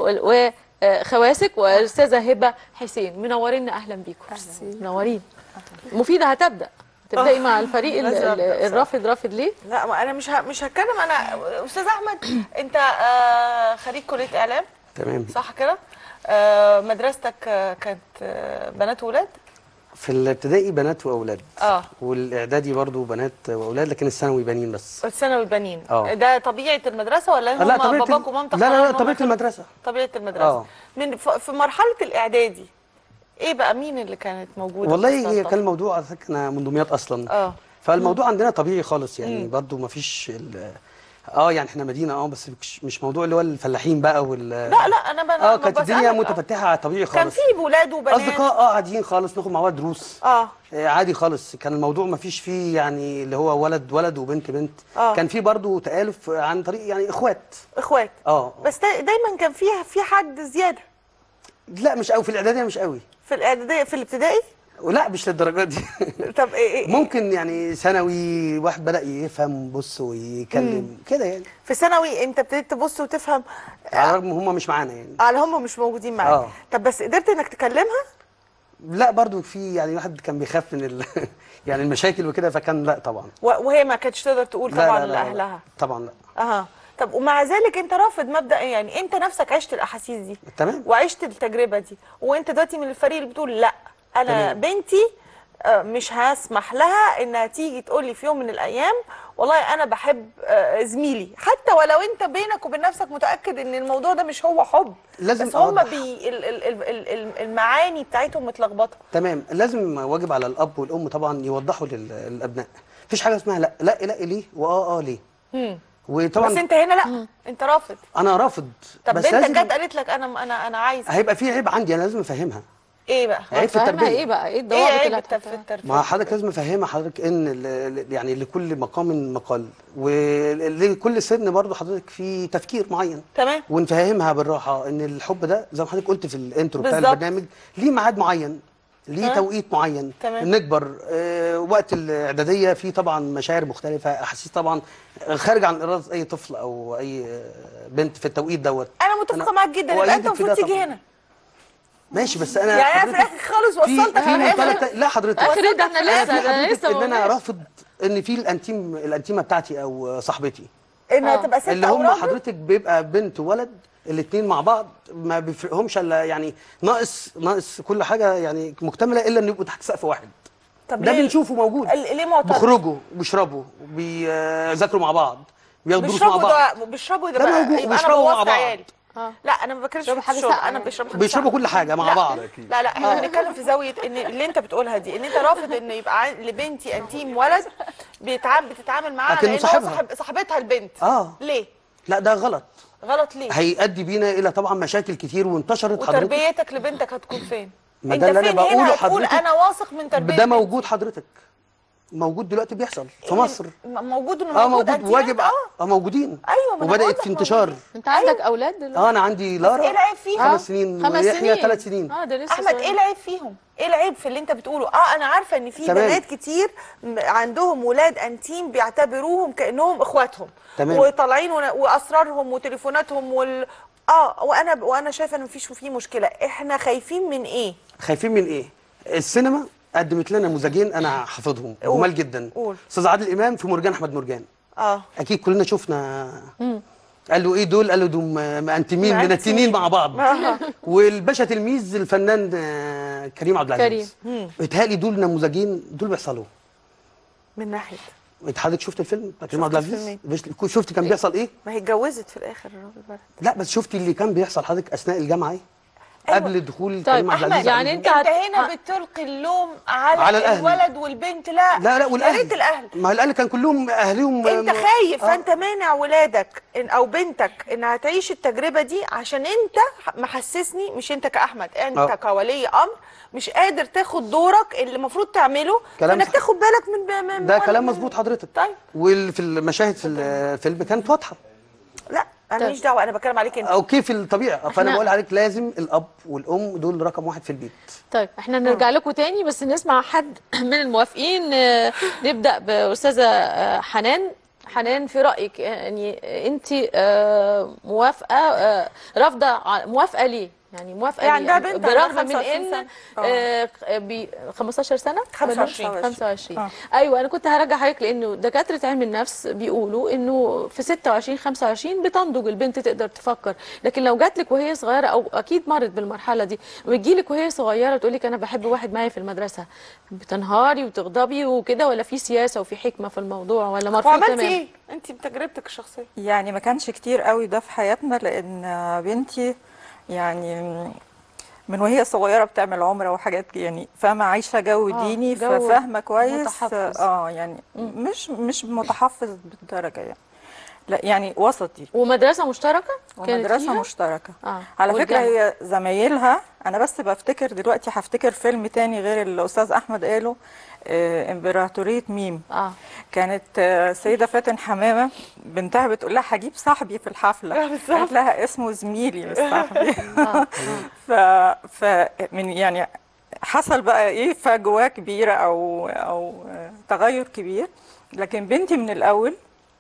و آه، خواسك واستاذه هبه حسين منورين اهلا بيكم منورين مفيده هتبدا تبداي مع الفريق ال- لازم ال- أبدأ بصراحة. الرافض رافض ليه لا ما انا مش ه... مش هتكلم انا استاذ احمد انت آه، خريج كليه اعلام تمام صح كده آه، مدرستك آه، كانت آه، بنات وولاد في الابتدائي بنات واولاد اه والاعدادي برضو بنات واولاد لكن الثانوي بنين بس الثانوي بنين آه. ده طبيعه المدرسه ولا هم لا طبيعه باباك ال- ومامتك لا لا قرروا لا إن هم طبيعه يخلوا- المدرسه طبيعه المدرسه اه من ف- في مرحله الاعدادي ايه بقى مين اللي كانت موجوده في والله هي السلطة؟ كان الموضوع على فكرة انا من دمياط اصلا اه فالموضوع عندنا طبيعي خالص يعني مم. برضو ما فيش ال- اه يعني احنا مدينه اه بس مش- مش موضوع اللي هو الفلاحين بقى وال لا لا انا بنا اه كانت الدنيا متفتحه على طبيعي خالص كان في ولاد وبنات اصدقاء اه قاعدين خالص ناخد مع بعض دروس اه آه، عادي خالص كان الموضوع ما فيش فيه يعني اللي هو ولد ولد وبنت بنت آه. كان في برضو تآلف عن طريق يعني اخوات اخوات اه بس دا- دايما كان فيها في حد زياده لا مش قوي في الاعداديه مش قوي في الاعداديه في الابتدائي ولا مش للدرجات دي طب ايه ايه ممكن يعني ثانوي واحد بدا يفهم بص ويكلم كده يعني في ثانوي انت ابتديت تبص وتفهم على الرغم هم مش معانا يعني على هم مش موجودين معاك آه. طب بس قدرت انك تكلمها لا برضو في يعني واحد كان بيخاف من ال... يعني المشاكل وكده فكان لا طبعا و- وهي ما كانتش تقدر تقول لا طبعا لا لا لا. لاهلها طبعا لا اها طب ومع ذلك انت رافض مبدا إيه؟ يعني انت نفسك عشت الاحاسيس دي تمام وعشت التجربه دي وانت دلوقتي من الفريق اللي بتقول لا انا تمام. بنتي آه، مش هسمح لها انها تيجي تقول لي في يوم من الايام والله انا بحب آه، زميلي حتى ولو انت بينك وبين نفسك متاكد ان الموضوع ده مش هو حب لازم بس هم أوضح. بي ال- ال- ال- ال- ال- المعاني بتاعتهم متلخبطه تمام لازم واجب على الاب والام طبعا يوضحوا لل- للابناء مفيش حاجه اسمها لا لا لا ليه واه اه ليه مم. وطبعا بس انت هنا لا انت رافض انا رافض طب بس بنتك لازم جت قالت لك انا انا انا عايز هيبقى في عيب عندي انا لازم افهمها ايه بقى عيب في فاهمها التربيه ايه بقى ايه ايه الضوابط عيب اللي التف- في التربيه ما حضرتك لازم افهمها حضرتك ان ال- ال- يعني لكل مقام مقال ولكل سن برضه حضرتك في تفكير معين تمام ونفهمها بالراحه ان الحب ده زي ما حضرتك قلت في الانترو بتاع بالظبط. البرنامج ليه ميعاد معين ليه تمام. توقيت معين تمام. نكبر آه وقت الاعداديه في طبعا مشاعر مختلفه احاسيس طبعا خارجه عن اراده اي طفل او اي آه، بنت في التوقيت دوت انا متفقه معاك جدا يبقى انت وأيدك في المفروض ده تيجي طبعاً. هنا ماجي بس انا يعني انا في حضرتك الاخر خالص في وصلتك في في الاخر منطلق لا حضرتك اخر إيه ده احنا أنا لسه في ده حضرتك لسه ان ما انا قلناش. رافض ان في الانتيم الانتيمه بتاعتي او صاحبتي انها تبقى ست اللي او هم راجل حضرتك بيبقى بنت وولد الاثنين مع بعض ما بيفرقهمش الا يعني ناقص ناقص كل حاجه يعني مكتمله الا ان يبقوا تحت سقف واحد طب ده ليه- بنشوفه موجود ال- ليه معترض بيخرجوا وبيشربوا بيذاكروا مع بعض بياخدوا دروس مع بيشربوا بعض ده بيشربوا ده ده بقى موجود، يبقى انا بيشربوا مع بوظت بعض. عيالي لا انا ما بتكلمش في حاجة الشرب ساقعة انا يعني. بشرب حاجه بيشربوا ساقعة. كل حاجه مع لا. بعض لا لا احنا بنتكلم في زاويه ان اللي انت بتقولها دي ان انت رافض ان يبقى عن- لبنتي انتيم ولد بيتعامل بتتعامل معاها أكنه لان هو صاحبها. صاحب صاحبتها البنت اه ليه لا ده غلط غلط ليه هيؤدي بينا الى طبعا مشاكل كتير وانتشرت حضرتك وتربيتك لبنتك هتكون فين ما انت ده اللي أنا فين بقوله هنا هتقول حضرتك. انا واثق من تربيه ده بنتي؟ موجود حضرتك موجود دلوقتي بيحصل في مصر م- موجود انه اه موجود موجود أنتيمات؟ واجب اه موجودين ايوه ما أنا بقول وبدات لك في انتشار انت عندك اولاد دلوقتي اه انا عندي لارا ايه العيب فيها؟ خمس سنين خمس ويحيى سنين. ثلاث سنين اه ده لسه احمد صغير. ايه العيب فيهم ايه العيب في اللي انت بتقوله اه انا عارفه ان في تمام. بنات كتير م- عندهم ولاد انتيم بيعتبروهم كانهم اخواتهم تمام. وطالعين ون- واسرارهم وتليفوناتهم وال اه وانا وانا شايفه ان مفيش فيه مشكله احنا خايفين من ايه خايفين من ايه السينما قدمت لنا نموذجين انا حافظهم قول. جمال جدا قول. استاذ عادل امام في مرجان احمد مرجان اه اكيد كلنا شفنا قال له ايه دول قال له دول م- مأنتمين مأنتمين. منتنين مع بعض آه. والباشا تلميذ الفنان آه، كريم عبد العزيز مم. بيتهيألي دول نموذجين دول بيحصلوا من ناحيه انت حضرتك شفت الفيلم بتاع كريم عبد شفت العزيز الفيلمين. بس- شفت كان بيحصل ايه ما هي اتجوزت في الاخر الراجل بقى لا بس شفتي اللي كان بيحصل حضرتك اثناء الجامعه ايه أيوة. قبل دخول طيب، كريم عبد أحمد، العزيز يعني على أنت انت هت- هنا بتلقي اللوم على, على الأهل. الولد والبنت لا لا لا والاهل يا ريت الاهل ما الاهل كان كلهم اهلهم انت م- خايف آه. فانت مانع ولادك إن او بنتك انها تعيش التجربه دي عشان انت ح- محسسني مش انت كاحمد انت آه. كولي امر مش قادر تاخد دورك اللي المفروض تعمله كلام انك صح. تاخد بالك من من ده من- كلام من- مظبوط حضرتك طيب وفي المشاهد في الفيلم كانت واضحه لا انا ماليش دعوه انا بتكلم عليك انت اوكي في الطبيعه فانا إحنا- بقول عليك لازم الاب والام دول رقم واحد في البيت طيب احنا نرجع لكم تاني بس نسمع حد من الموافقين آه، نبدا باستاذه آه، حنان حنان في رايك يعني انت آه، موافقه آه، رافضه ع- موافقه ليه يعني موافقه يعني ليه عندها بنت بالرغم عندها من 25 ان سنة. آه، ب 15 سنه 25. 25 آه. ايوه انا كنت هرجع حضرتك لانه دكاتره علم النفس بيقولوا انه في 26 25 بتنضج البنت تقدر تفكر لكن لو جات لك وهي صغيره او اكيد مرت بالمرحله دي وتجي لك وهي صغيره تقول لك انا بحب واحد معايا في المدرسه بتنهاري وتغضبي وكده ولا في سياسه وفي حكمه في الموضوع ولا مرفوض وعملتي تمام ايه انت بتجربتك الشخصيه يعني ما كانش كتير قوي ده في حياتنا لان بنتي يعني من وهي صغيره بتعمل عمره وحاجات يعني فاهمه عايشه جو آه، ديني جو ففاهمه كويس متحفظ. اه يعني مش مش متحفظ بالدرجه يعني لا يعني وسطي ومدرسه مشتركه كانت ومدرسه فيها؟ مشتركه اه على فكره والجامعة. هي زمايلها انا بس بفتكر دلوقتي هفتكر فيلم تاني غير اللي الاستاذ احمد قاله آه امبراطوريه ميم اه كانت آه، سيده فاتن حمامه بنتها بتقول لها هجيب صاحبي في الحفله بالظبط. قالت لها اسمه زميلي مش صاحبي ف ف من يعني حصل بقى ايه فجوه كبيره او او آه، تغير كبير لكن بنتي من الاول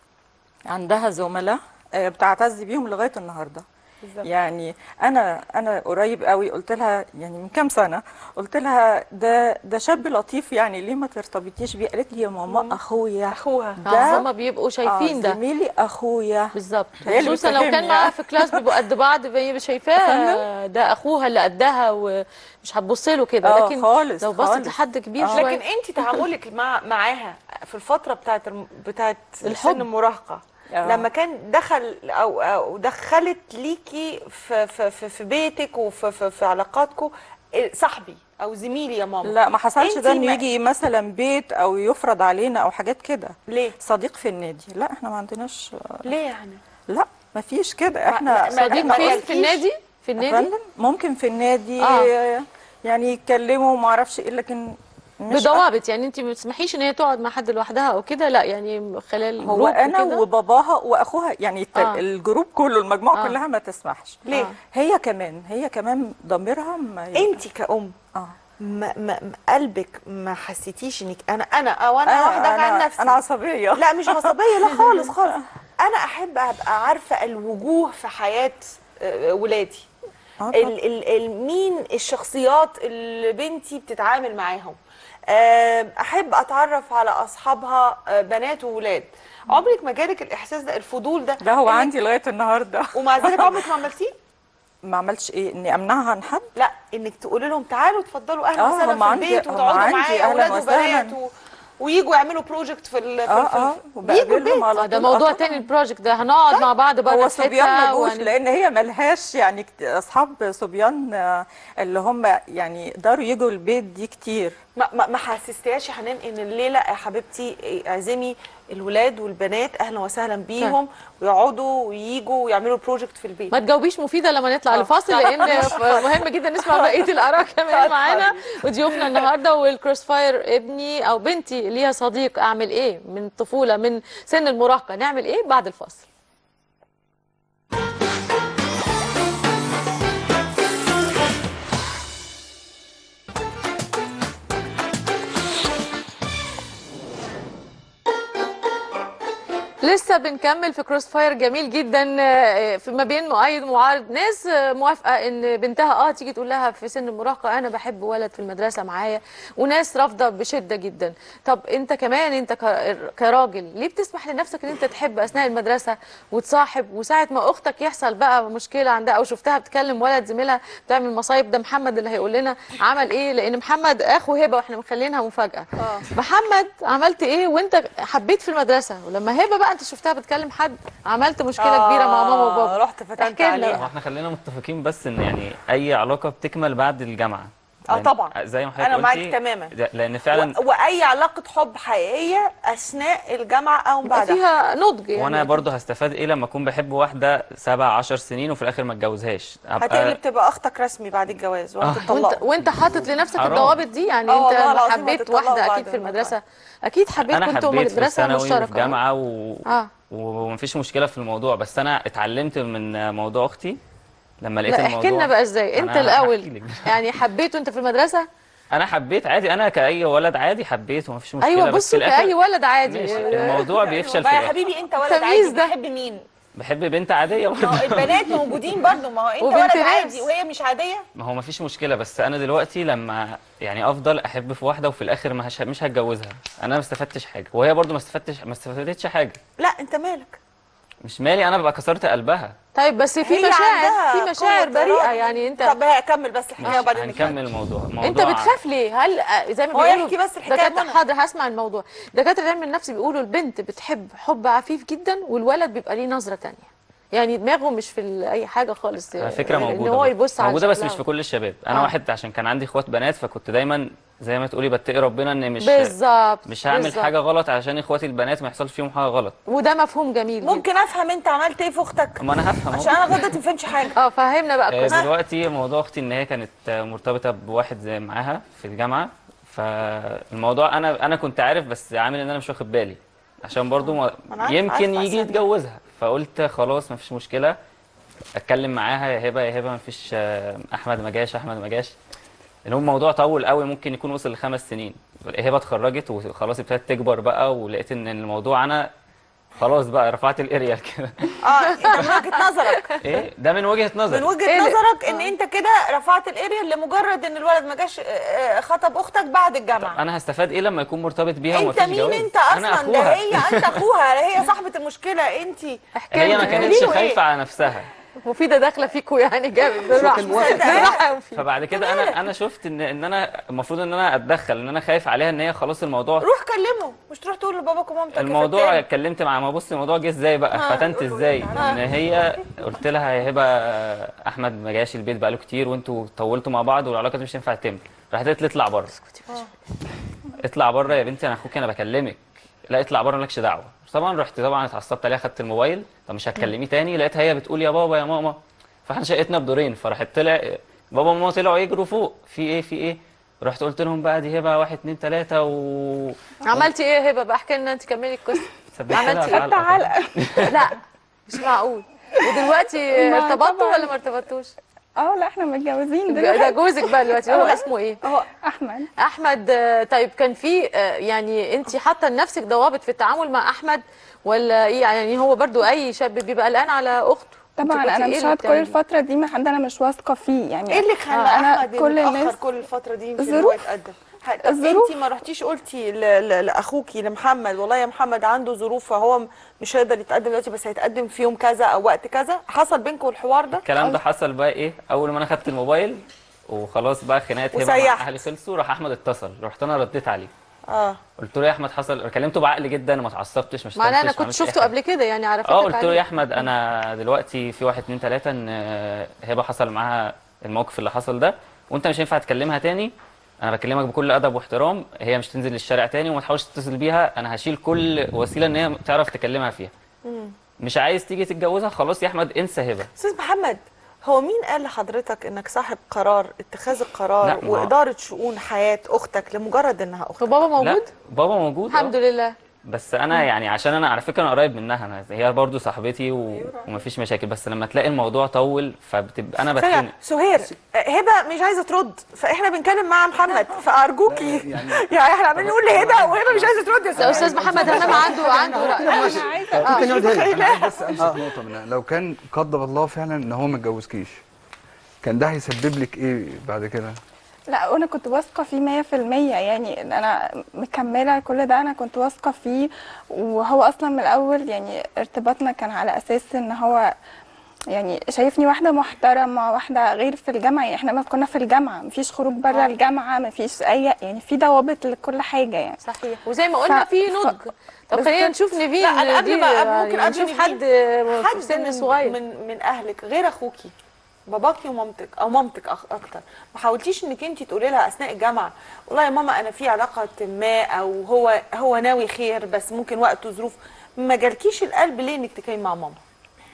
عندها زملاء آه، بتعتز بيهم لغايه النهارده بالظبط. يعني انا انا قريب قوي قلت لها يعني من كام سنه قلت لها ده ده شاب لطيف يعني ليه ما ترتبطيش بيه قالت لي يا ماما اخويا اخوها آه، هما بيبقوا شايفين ده. زميلي اخويا بالظبط هي اللي خصوصا لو كان بتفهمني معاها يعني. في كلاس بيبقوا قد بعض بي- شايفاه فاهمة؟ ده اخوها اللي قدها ومش هتبص له كده آه، لكن خالص، لو بصت خالص. لحد كبير آه. شويه لكن انت تعاملك مع معاها في الفتره بتاعت الم- بتاعت الحب. سن المراهقه آه. لما كان دخل او او دخلت ليكي في في في, في بيتك وفي في, في علاقاتكم صاحبي او زميلي يا ماما لا ما حصلش انتي ده انه ما- يجي مثلا بيت او يفرض علينا او حاجات كده ليه صديق في النادي لا احنا ما عندناش ليه يعني لا ما فيش كده ما- احنا ما- صديق إحنا فين قلت- في النادي في النادي أفندم؟ ممكن في النادي آه. يعني يتكلموا وما اعرفش ايه لكن مش بضوابط يعني انت ما بتسمحيش ان هي تقعد مع حد لوحدها او كده لا يعني خلال هو جروب انا وكده. وباباها واخوها يعني الت- آه. الجروب كله المجموعه آه. كلها ما تسمحش ليه؟ هي كمان هي كمان ضميرها ما يبقى- انت كأم اه ما ما ما- قلبك ما حسيتيش انك انا انا او انا أنا- واحده عن أنا- نفسي أنا عصبية. لا مش عصبيه لا خالص خالص انا احب ابقى عارفه الوجوه في حياه آه، ولادي آه طبعاً. ال ال ال مين الشخصيات اللي بنتي بتتعامل معاهم آه، احب اتعرف على اصحابها آه، بنات وولاد عمرك ما جالك الاحساس ده الفضول ده ده هو إنك- عندي لغايه النهارده ومع ذلك عمرك ما عملتيه ما عملتش ايه اني امنعها عن حد لا انك تقولي لهم تعالوا اتفضلوا اهلا آه، وسهلا هم في عندي- البيت هم وتقعدوا عندي معايا أهلاً اولاد وسهلاً. وبنات و... ويجوا يعملوا بروجكت في ال... في, اه ال... في, اه في... بيجوا البيت وبقابلهم على آه، ده طول. آه موضوع طبعاً. تاني البروجكت ده هنقعد مع بعض بره هو في صبيان حتة ملوش وهن- لان هي ملهاش يعني كت- اصحاب صبيان آه، اللي هم يعني يقدروا يجوا البيت دي كتير ما, ما, ما حسستيهاش يا حنان ان الليله يا حبيبتي اعزمي الولاد والبنات اهلا وسهلا بيهم ويقعدوا وييجوا ويعملوا بروجكت في البيت ما تجاوبيش مفيده لما نطلع آه. لفاصل لان مهم جدا نسمع بقيه الاراء كمان معانا وضيوفنا النهارده والكروس فاير ابني او بنتي ليها صديق اعمل ايه من الطفوله من سن المراهقه نعمل ايه بعد الفاصل لسه بنكمل في كروس فاير جميل جدا آه، في ما بين مؤيد ومعارض ناس آه، موافقه ان بنتها اه تيجي تقول لها في سن المراهقه انا بحب ولد في المدرسه معايا وناس رافضه بشده جدا طب انت كمان انت ك- كراجل ليه بتسمح لنفسك ان انت تحب اثناء المدرسه وتصاحب وساعه ما اختك يحصل بقى مشكله عندها او شفتها بتكلم ولد زميلها بتعمل مصايب ده محمد اللي هيقول لنا عمل ايه لان محمد اخو هبه واحنا مخلينها مفاجاه محمد عملت ايه وانت حبيت في المدرسه ولما هبه بقى انت شفتها بتكلم حد عملت مشكله آه، كبيره مع ماما وبابا رحت فتنت احكي لنا عليها. بقى. احنا خلينا متفقين بس ان يعني اي علاقه بتكمل بعد الجامعه اه لأن- طبعا زي ما حضرتك انا معاك قلتي، تماما ده- لان فعلا و... واي علاقه حب حقيقيه اثناء الجامعه او بعدها فيها نضج وانا برضو هستفاد ايه لما اكون بحب واحده سبع عشر سنين وفي الاخر ما اتجوزهاش هتقلب تبقى اختك رسمي بعد الجواز آه. وهتطلقوا وانت وانت حاطط لنفسك حرام. الضوابط دي يعني آه انت والله لما العظيم حبيت هتطلقوا واحده بعد اكيد في ما المدرسه اكيد حبيت انا كنتوا حبيت في مدرسه الثانوي وفي مشتركه جامعه و... اه ومفيش مشكله في الموضوع بس انا اتعلمت من موضوع اختي لما لقيت لا الموضوع احكي لنا بقى ازاي انت أنا هحكي الاول لك. يعني حبيت وانت في المدرسه انا حبيت عادي انا كاي ولد عادي حبيت ومفيش مشكله ايوه بس في بصوا الآخر كاي ولد عادي ماشي الموضوع بيفشل في ما يا الآخر. حبيبي انت ولد تمييز عادي ده. بتحب مين بحب بنت عاديه ما هو برضه البنات موجودين برضو ما هو انت وبنت ولد ناس. عادي وهي مش عاديه ما هو مفيش مشكله بس انا دلوقتي لما يعني افضل احب في واحده وفي الاخر ما هش... مش هتجوزها انا ما استفدتش حاجه وهي برضو ما استفدتش ما استفادتش حاجه لا انت مالك مش مالي انا ببقى كسرت قلبها طيب بس في هي مشاعر عندها في مشاعر قوة بريئه إرادة. يعني انت طب هي كمل بس الحكايه وبعدين هنكمل الموضوع الموضوع انت بتخاف ليه هل آه، زي ما هو بيقولوا يحكي بس الحكاية دكاتره منى. حاضر هسمع الموضوع دكاتره العلم النفس بيقولوا البنت بتحب حب عفيف جدا والولد بيبقى ليه نظره تانية يعني دماغه مش في ال- اي حاجه خالص على فكره ان موجوده هو برضه. يبص على موجوده بس شكلها. مش في كل الشباب انا آه. واحد عشان كان عندي اخوات بنات فكنت دايما زي ما تقولي بتقي ربنا ان مش بالظبط مش هعمل بالظبط. حاجه غلط عشان اخواتي البنات ما يحصلش فيهم حاجه غلط وده مفهوم جميل جدا ممكن افهم انت عملت ايه في اختك ما انا هفهم أهو. عشان انا غلطت ما فهمتش حاجه اه فهمنا بقى آه، القصه دلوقتي موضوع اختي ان هي كانت آه، مرتبطه بواحد زي معاها في الجامعه فالموضوع انا انا كنت عارف بس عامل ان انا مش واخد بالي عشان برضو ما ما أنا عارفة- يمكن عارفة يجي أسامي. يتجوزها فقلت خلاص مفيش مشكله اتكلم معاها يا هبه يا هبه مفيش آه، احمد ما جاش احمد ما جاش ان هو الموضوع طول قوي ممكن يكون وصل لخمس سنين هبه اتخرجت وخلاص ابتدت تكبر بقى ولقيت ان الموضوع انا خلاص بقى رفعت الاريال كده اه انت من وجهه نظرك ايه ده من وجهه نظري من وجهه نظرك ان انت كده رفعت الاريال لمجرد ان الولد ما جاش آه، آه، خطب اختك بعد الجامعه انا هستفاد ايه لما يكون مرتبط بيها انت ومفيش مين جواز انت انا اصلا ده اخوها هي انت اخوها هي صاحبه المشكله انت هي ما كانتش خايفه على نفسها مفيده داخله فيكوا يعني جامد بالراحه بالراحه فبعد كده انا انا شفت ان ان انا المفروض ان انا اتدخل ان انا خايف عليها ان هي خلاص الموضوع روح كلمه مش تروح تقول لباباك ومامتك يا الموضوع فتان. اتكلمت مع ما بص الموضوع جه ازاي بقى آه. فتنت ازاي آه. ان هي قلت لها يا هبه احمد ما جاش البيت بقاله كتير وانتوا طولتوا مع بعض والعلاقه دي مش هينفع تتم راحت قالت لي اطلع بره اطلع بره يا بنتي انا اخوك انا بكلمك لا اطلع بره مالكش دعوه طبعا رحت طبعا اتعصبت عليها خدت الموبايل طب مش هتكلميه تاني لقيتها هي بتقول يا بابا يا ماما فاحنا شقتنا بدورين فراحت طلع بابا وماما طلعوا يجروا فوق في ايه في ايه رحت قلت لهم بقى دي هبه واحد اتنين تلاته و عملتي ايه يا هبه بقى احكي لنا انت كملي القصه ثبت لها عملتي في علقة. لا مش معقول ودلوقتي ما ارتبطتوا طبعاً. ولا ما ارتبطتوش؟ اه لا احنا متجوزين ده دلوقتي جوزك بقى دلوقتي هو آه. اسمه ايه؟ هو احمد احمد آه، طيب كان في آه، يعني انت حاطه لنفسك ضوابط في التعامل مع احمد ولا ايه يعني هو برضو اي شاب بيبقى قلقان على اخته أنت طبعا كنتي انا إيه مش اللي هقعد كل بتعمليه؟ الفتره دي مع حد انا مش واثقه فيه يعني ايه اللي خلى آه، انا احمد كل متاخر الناس كل الفتره دي يمكن هو الظروف. يتقدم ه- طب الظروف. انت ما رحتيش قلتي ل- ل- لاخوكي لمحمد والله يا محمد عنده ظروف فهو م- مش هيقدر يتقدم دلوقتي بس هيتقدم في يوم كذا او وقت كذا حصل بينكم الحوار ده الكلام ده حصل بقى ايه اول ما انا خدت الموبايل وخلاص بقى خناقات هبه مع وسيحت. اهلي خلصوا راح احمد اتصل رحت انا رديت عليه اه قلت له يا احمد حصل كلمته بعقل جدا ما اتعصبتش مش معناه انا كنت شفته قبل كده يعني على فكره اه قلت له يا احمد انا دلوقتي في واحد اتنين تلاته ان آه، هبه حصل معاها الموقف اللي حصل ده وانت مش هينفع تكلمها تاني انا بكلمك بكل ادب واحترام هي مش تنزل الشارع تاني وما تحاولش تتصل بيها انا هشيل كل وسيله ان هي تعرف تكلمها فيها مش عايز تيجي تتجوزها خلاص يا احمد انسى هبه استاذ محمد هو مين قال لحضرتك انك صاحب قرار اتخاذ لا، القرار ما هو- واداره شؤون حياه اختك لمجرد انها اختك وبابا موجود لا بابا موجود آه. الحمد لله بس انا يعني عشان انا على فكره انا قريب منها انا هي برضو صاحبتي و... ومفيش مشاكل بس لما تلاقي الموضوع طول فبتبقى انا ثانية، بتخنق سهير آه، هبه مش عايزه ترد فاحنا بنتكلم مع محمد فارجوكي يعني احنا عمالين نقول لهبه وهبه مش عايزه ترد يا يا سهير استاذ محمد همام عنده عنده رأي ممكن نقعد هنا انا عايز بس امسك نقطه منها لو كان قدر الله فعلا ان هو ما اتجوزكيش كان ده هيسبب لك ايه بعد كده لا وانا كنت واثقه فيه 100% يعني انا مكمله كل ده انا كنت واثقه فيه وهو اصلا من الاول يعني ارتباطنا كان على اساس ان هو يعني شايفني واحده محترمه واحده غير في الجامعه يعني احنا ما كنا في الجامعه مفيش خروج بره الجامعه مفيش اي يعني في ضوابط لكل حاجه يعني صحيح وزي ما قلنا ف- في ف- نضج طب خلينا بالظبط. نشوف نيفين لا انا قبل دي ما يعني ممكن قبل نشوف نيفين، حد في حد سن من صغير من من اهلك غير اخوكي باباكي ومامتك او مامتك أخ اكتر ما حاولتيش انك انت تقولي لها اثناء الجامعه والله يا ماما انا في علاقه ما او هو هو ناوي خير بس ممكن وقته ظروف ما جالكيش القلب ليه انك تكلمي مع ماما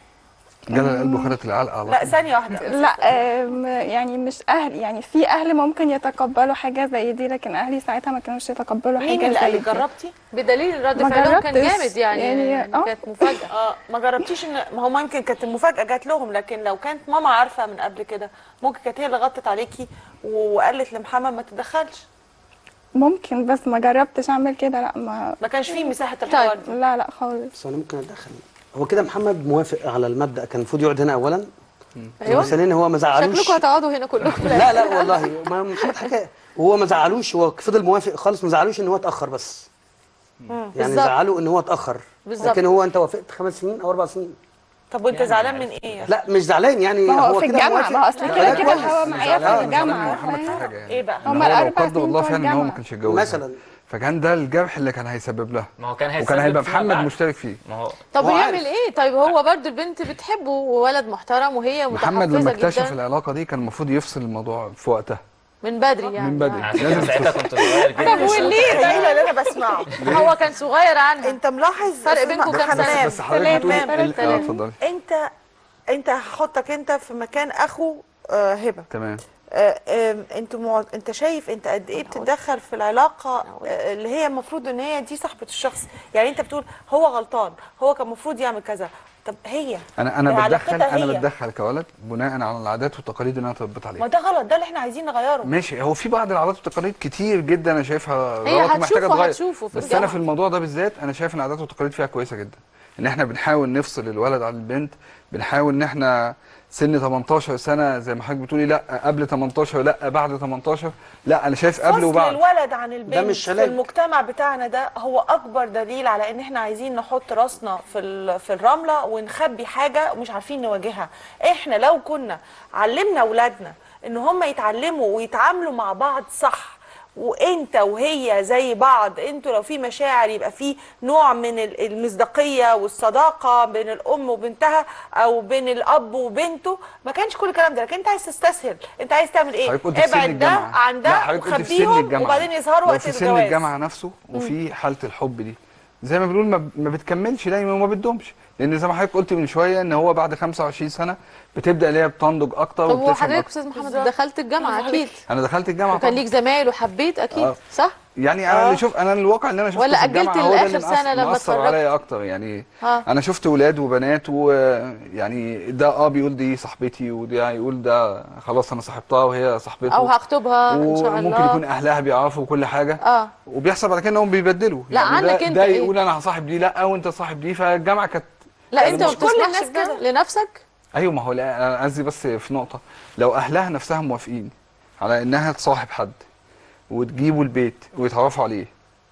جالها القلب وخدت العلقه على لا طول. ثانيه واحده لا آم، يعني مش اهل يعني في اهل ممكن يتقبلوا حاجه زي دي لكن اهلي ساعتها ما كانوش يتقبلوا مين حاجه اللي زي قال دي لك جربتي بدليل رد ما فعلهم كان جربتش. جامد يعني, يعني يعني آه. كانت مفاجاه اه ما جربتيش ان ما هو ممكن كانت المفاجاه جات لهم لكن لو كانت ماما عارفه من قبل كده ممكن كانت هي اللي غطت عليكي وقالت لمحمد ما تدخلش ممكن بس ما جربتش اعمل كده لا ما ما كانش فيه مساحه الحوار دي لا لا خالص بس انا ممكن اتدخل هو كده محمد موافق على المبدا كان المفروض يقعد هنا اولا أيوة. وثانيا هو ما زعلوش شكلكم هتقعدوا هنا كلكم لا لا والله ما محمد حكى وهو ما زعلوش هو فضل موافق خالص ما زعلوش ان هو اتاخر بس يعني بالظبط. زعلوا ان هو اتاخر بالظبط. لكن هو انت وافقت خمس سنين او اربع سنين طب وانت زعلان من ايه لا مش زعلان يعني ما هو هو في كده الجامعة، موافق. ما هو أصل لا، كده لا، كده كويس. هو معايا في زعلان- الجامعة، زعلان محمد في حاجه يعني ايه بقى إن هما هو لو الأربع قدر سنين الله بتوع فعلا ان هو ما الجامعة. كانش يتجوزها مثلا فكان ده الجرح اللي كان هيسبب لها ما هو كان وكان هيسبب هيبقى فيما محمد بعد. مشترك فيه ما هو طب هو ويعمل عارف. ايه طيب هو برضو البنت بتحبه وولد محترم وهي محمد لما متحفزه اكتشف جدا العلاقه دي كان المفروض يفصل الموضوع في وقتها من بدري يعني من بدري على فكرة ساعتها كنت صغير جدا طب وليه ده اللي انا بسمعه هو كان صغير عنها انت ملاحظ فرق أستاذ بينكم كام محمد؟ سنة؟ بس حضرتك بتقول تمام. ال- اه اتفضلي انت انت هحطك انت في مكان اخو آه، هبه تمام آه، آم، انت مع... انت شايف انت قد ايه بتتدخل في العلاقه آه، اللي هي المفروض ان هي دي صاحبه الشخص يعني انت بتقول هو غلطان هو كان المفروض يعمل كذا طب هي انا انا هي بتدخل علاقتها انا هي. بتدخل كولد بناء على العادات والتقاليد اللي انا اتربيت عليها ما ده غلط ده اللي احنا عايزين نغيره ماشي هو في بعض العادات والتقاليد كتير جدا انا شايفها هي غلط ومحتاجه هتشوفه- تتغير هتشوفه في بس الجامعة. انا في الموضوع ده بالذات انا شايف ان العادات والتقاليد فيها كويسه جدا ان احنا بنحاول نفصل الولد عن البنت بنحاول ان احنا سن 18 سنه زي ما حضرتك بتقولي لا قبل 18 لا بعد 18 لا انا شايف قبل فصل وبعد الولد عن البنت مش في علاج. المجتمع بتاعنا ده هو اكبر دليل على ان احنا عايزين نحط راسنا في ال- في الرمله ونخبي حاجه ومش عارفين نواجهها احنا لو كنا علمنا اولادنا ان هم يتعلموا ويتعاملوا مع بعض صح وانت وهي زي بعض انتوا لو في مشاعر يبقى في نوع من ال- المصداقيه والصداقه بين الام وبنتها او بين الاب وبنته ما كانش كل الكلام ده لكن انت عايز تستسهل انت عايز تعمل ايه حضرتك قلت في سن ابعد ده الجامعه عن لا ده حضرتك قلت في سن وخبيهم الجامعه وبعدين يظهروا لو وقت في سن الجواز الجامعه نفسه وفي حاله الحب دي زي ما بنقول ما, ما بتكملش دايما وما بتدومش لان زي ما حضرتك قلت من شويه ان هو بعد 25 سنه بتبدا اللي هي بتنضج اكتر طب وبتفهم وحضرتك اكتر استاذ محمد دخلت الجامعه اكيد انا دخلت الجامعه وكان طبعا ليك زمايل وحبيت اكيد آه. صح يعني انا اللي شوف انا الواقع اللي انا شفته ولا في أجلت الجامعه هو ده اللي لآخر سنة مأث- لما مأثر اتخرجت؟ عليا اكتر يعني اه انا شفت ولاد وبنات ويعني ده اه بيقول دي صاحبتي وده يقول ده خلاص انا صاحبتها وهي صاحبته او هخطبها ان شاء الله وممكن يكون اهلها بيعرفوا كل حاجه اه وبيحصل بعد كده انهم بيبدلوا لا، يعني عنك ده, انت ده ايه؟ يقول انا هصاحب دي لا وانت صاحب دي فالجامعه كانت لا انت ما مش كل بتسمحش كده لنفسك ايوه ما هو لا انا قصدي بس في نقطه لو اهلها نفسها موافقين على انها تصاحب حد وتجيبه البيت ويتعرفوا عليه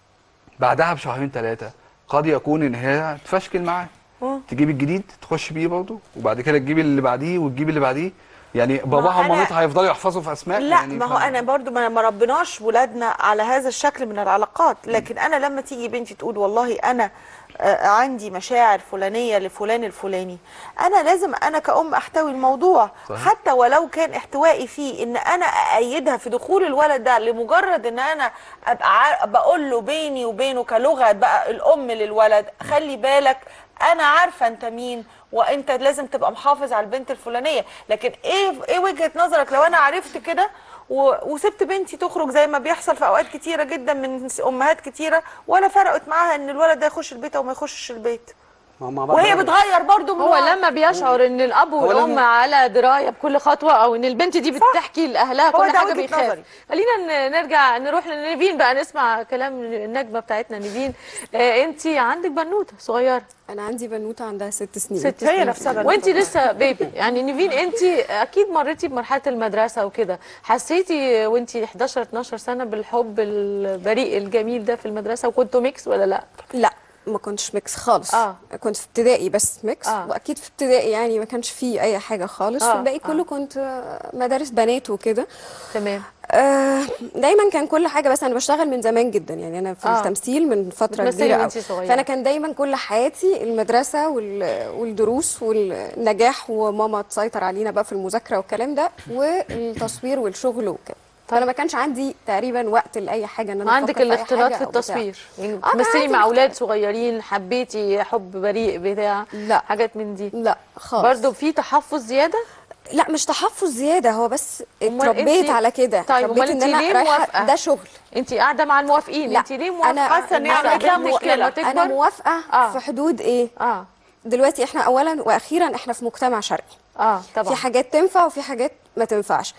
بعدها بشهرين ثلاثه قد يكون ان هي تفشكل معاه تجيب الجديد تخش بيه برضه وبعد كده تجيب اللي بعديه وتجيب اللي بعديه يعني باباها أنا- ومامتها هيفضلوا يحفظوا في اسماء لا يعني ما هو ف- انا برضو ما ما ربناش ولادنا على هذا الشكل من العلاقات لكن انا لما تيجي بنتي تقول والله انا آه، عندي مشاعر فلانيه لفلان الفلاني انا لازم انا كأم احتوي الموضوع صحيح. حتى ولو كان احتوائي فيه ان انا اأيدها في دخول الولد ده لمجرد ان انا ابقى عار- بقول له بيني وبينه كلغه بقى الام للولد خلي بالك انا عارفه انت مين وانت لازم تبقى محافظ على البنت الفلانيه لكن ايه ايه وجهه نظرك لو انا عرفت كده و- وسبت بنتي تخرج زي ما بيحصل في اوقات كتيره جدا من س- امهات كتيره ولا فرقت معاها ان الولد ده يخش البيت او ما يخشش البيت وهي بتغير برضو من هو وقت. لما بيشعر ان الاب هو والام لما- على درايه بكل خطوه او ان البنت دي بتحكي لاهلها هو كل ده حاجه وجهة بيخاف نظري. خلينا ن- نرجع نروح لنيفين بقى نسمع كلام النجمه بتاعتنا نيفين آه انت عندك بنوته صغيره انا عندي بنوته عندها ست سنين ست سنين وانت لسه بيبي يعني نيفين انت اكيد مريتي بمرحله المدرسه وكده حسيتي وانت 11 12 سنه بالحب البريء الجميل ده في المدرسه وكنتوا ميكس ولا لا لا ما كنتش ميكس خالص آه. كنت في ابتدائي بس ميكس آه. واكيد في ابتدائي يعني ما كانش فيه اي حاجه خالص آه. في الباقي كله كنت آه، مدارس بنات وكده تمام آه دايما كان كل حاجه بس انا بشتغل من زمان جدا يعني انا في آه. آه. التمثيل من فتره بتمثلي كبيره وانتي قوي. صغيرة. فانا كان دايما كل حياتي المدرسه وال... والدروس والنجاح وماما تسيطر علينا بقى في المذاكره والكلام ده والتصوير والشغل وكده فانا ما كانش عندي تقريبا وقت لاي حاجه ان انا عندك أفكر في أي الاختلاط حاجة في أو بتاع. التصوير يعني آه، كان تمثلي عندي مع اولاد اختلاط. صغيرين حبيتي حب بريء بتاع لا حاجات من دي لا خالص برضه في تحفظ زياده لا مش تحفظ زياده هو بس أمال اتربيت أنتي- على كده طيب اتربيت امال ان انت انا ليه رايحه موافقه ده شغل انت قاعده مع الموافقين لا انت ليه موافقه انا حاسه ان هي أنا عملت لها مو- مشكله لما انا تكبر موافقه آه. في حدود ايه اه دلوقتي احنا اولا واخيرا احنا في مجتمع شرقي اه طبعا في حاجات تنفع وفي حاجات ما تنفعش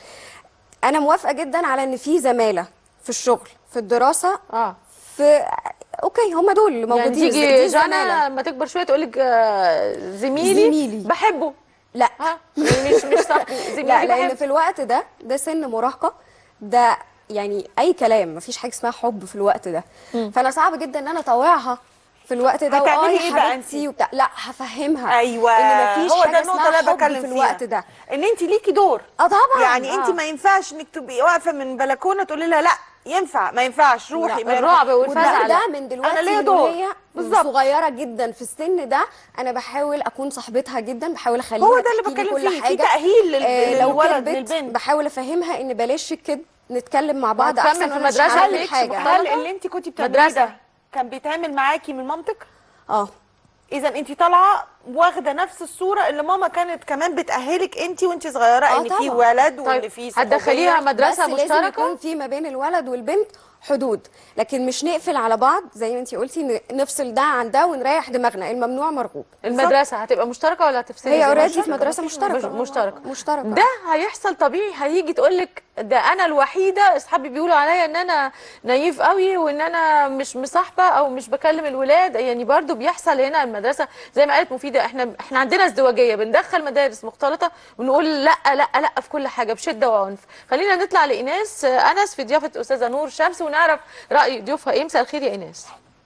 انا موافقه جدا على ان في زماله في الشغل في الدراسه اه في اوكي هم دول اللي موجودين يعني تيجي دي جانا زمالة. لما تكبر شويه تقول لك آه زميلي زميلي. بحبه لا ها يعني مش مش صاحبي زميلي لا لان بحبه في الوقت ده ده سن مراهقه ده يعني اي كلام مفيش حاجه اسمها حب في الوقت ده فانا صعب جدا ان انا اطوعها في الوقت ده هتعملي وآه يا إيه بقى حبيبتي وبتاع لا هفهمها ايوه ان مفيش هو حاجه ده النقطه اسمها اللي انا حب بتكلم في فيها الوقت ده ان انت ليكي دور اه طبعا يعني انت آه. ما ينفعش انك تبقي واقفه من بلكونه تقولي لها لا ينفع ما ينفعش روحي لا، ما الرعب ينفعش. والفزع وده لا. ده من دلوقتي انا ليا من دور وهي بالظبط صغيره جدا في السن ده انا بحاول اكون صاحبتها جدا بحاول اخليها هو ده اللي تحكي لي بتكلم كل فيه، في حاجه تأهيل لل- آه لو للولد، كدبت للبنت. بحاول افهمها ان بلاش الكذب نتكلم مع بعض وهتكمل احسن في وأنا مش المدرسة هعمل ميكس حاجه هل اللي انت كنتي بتعمليه مدرسة. ده كان بيتعمل معاكي من مامتك اه اذا انت طالعه واخده نفس الصوره اللي ماما كانت كمان بتاهلك انت وانت صغيره آه ان في طبعاً. ولد وان في صحوبية. هتدخليها مدرسه بس لازم مشتركه يكون في ما بين الولد والبنت حدود لكن مش نقفل على بعض زي ما انتي قلتي ن- نفصل ده عن ده ونريح دماغنا الممنوع مرغوب المدرسه هتبقى مشتركه ولا هتفصلي هي زي ما اوريدي قلت؟ في مدرسه مشتركه مشتركه مشتركه ده هيحصل طبيعي هيجي تقول لك ده انا الوحيده اصحابي بيقولوا عليا ان انا نايف قوي وان انا مش مصاحبه او مش بكلم الولاد يعني برضو بيحصل هنا المدرسه زي ما قالت مفيده احنا احنا عندنا ازدواجيه بندخل مدارس مختلطه ونقول لا لا لا في كل حاجه بشده وعنف خلينا نطلع لايناس آه، انس في ضيافه استاذه نور شمس ونعرف راي ضيوفها ايه مساء الخير يا ايناس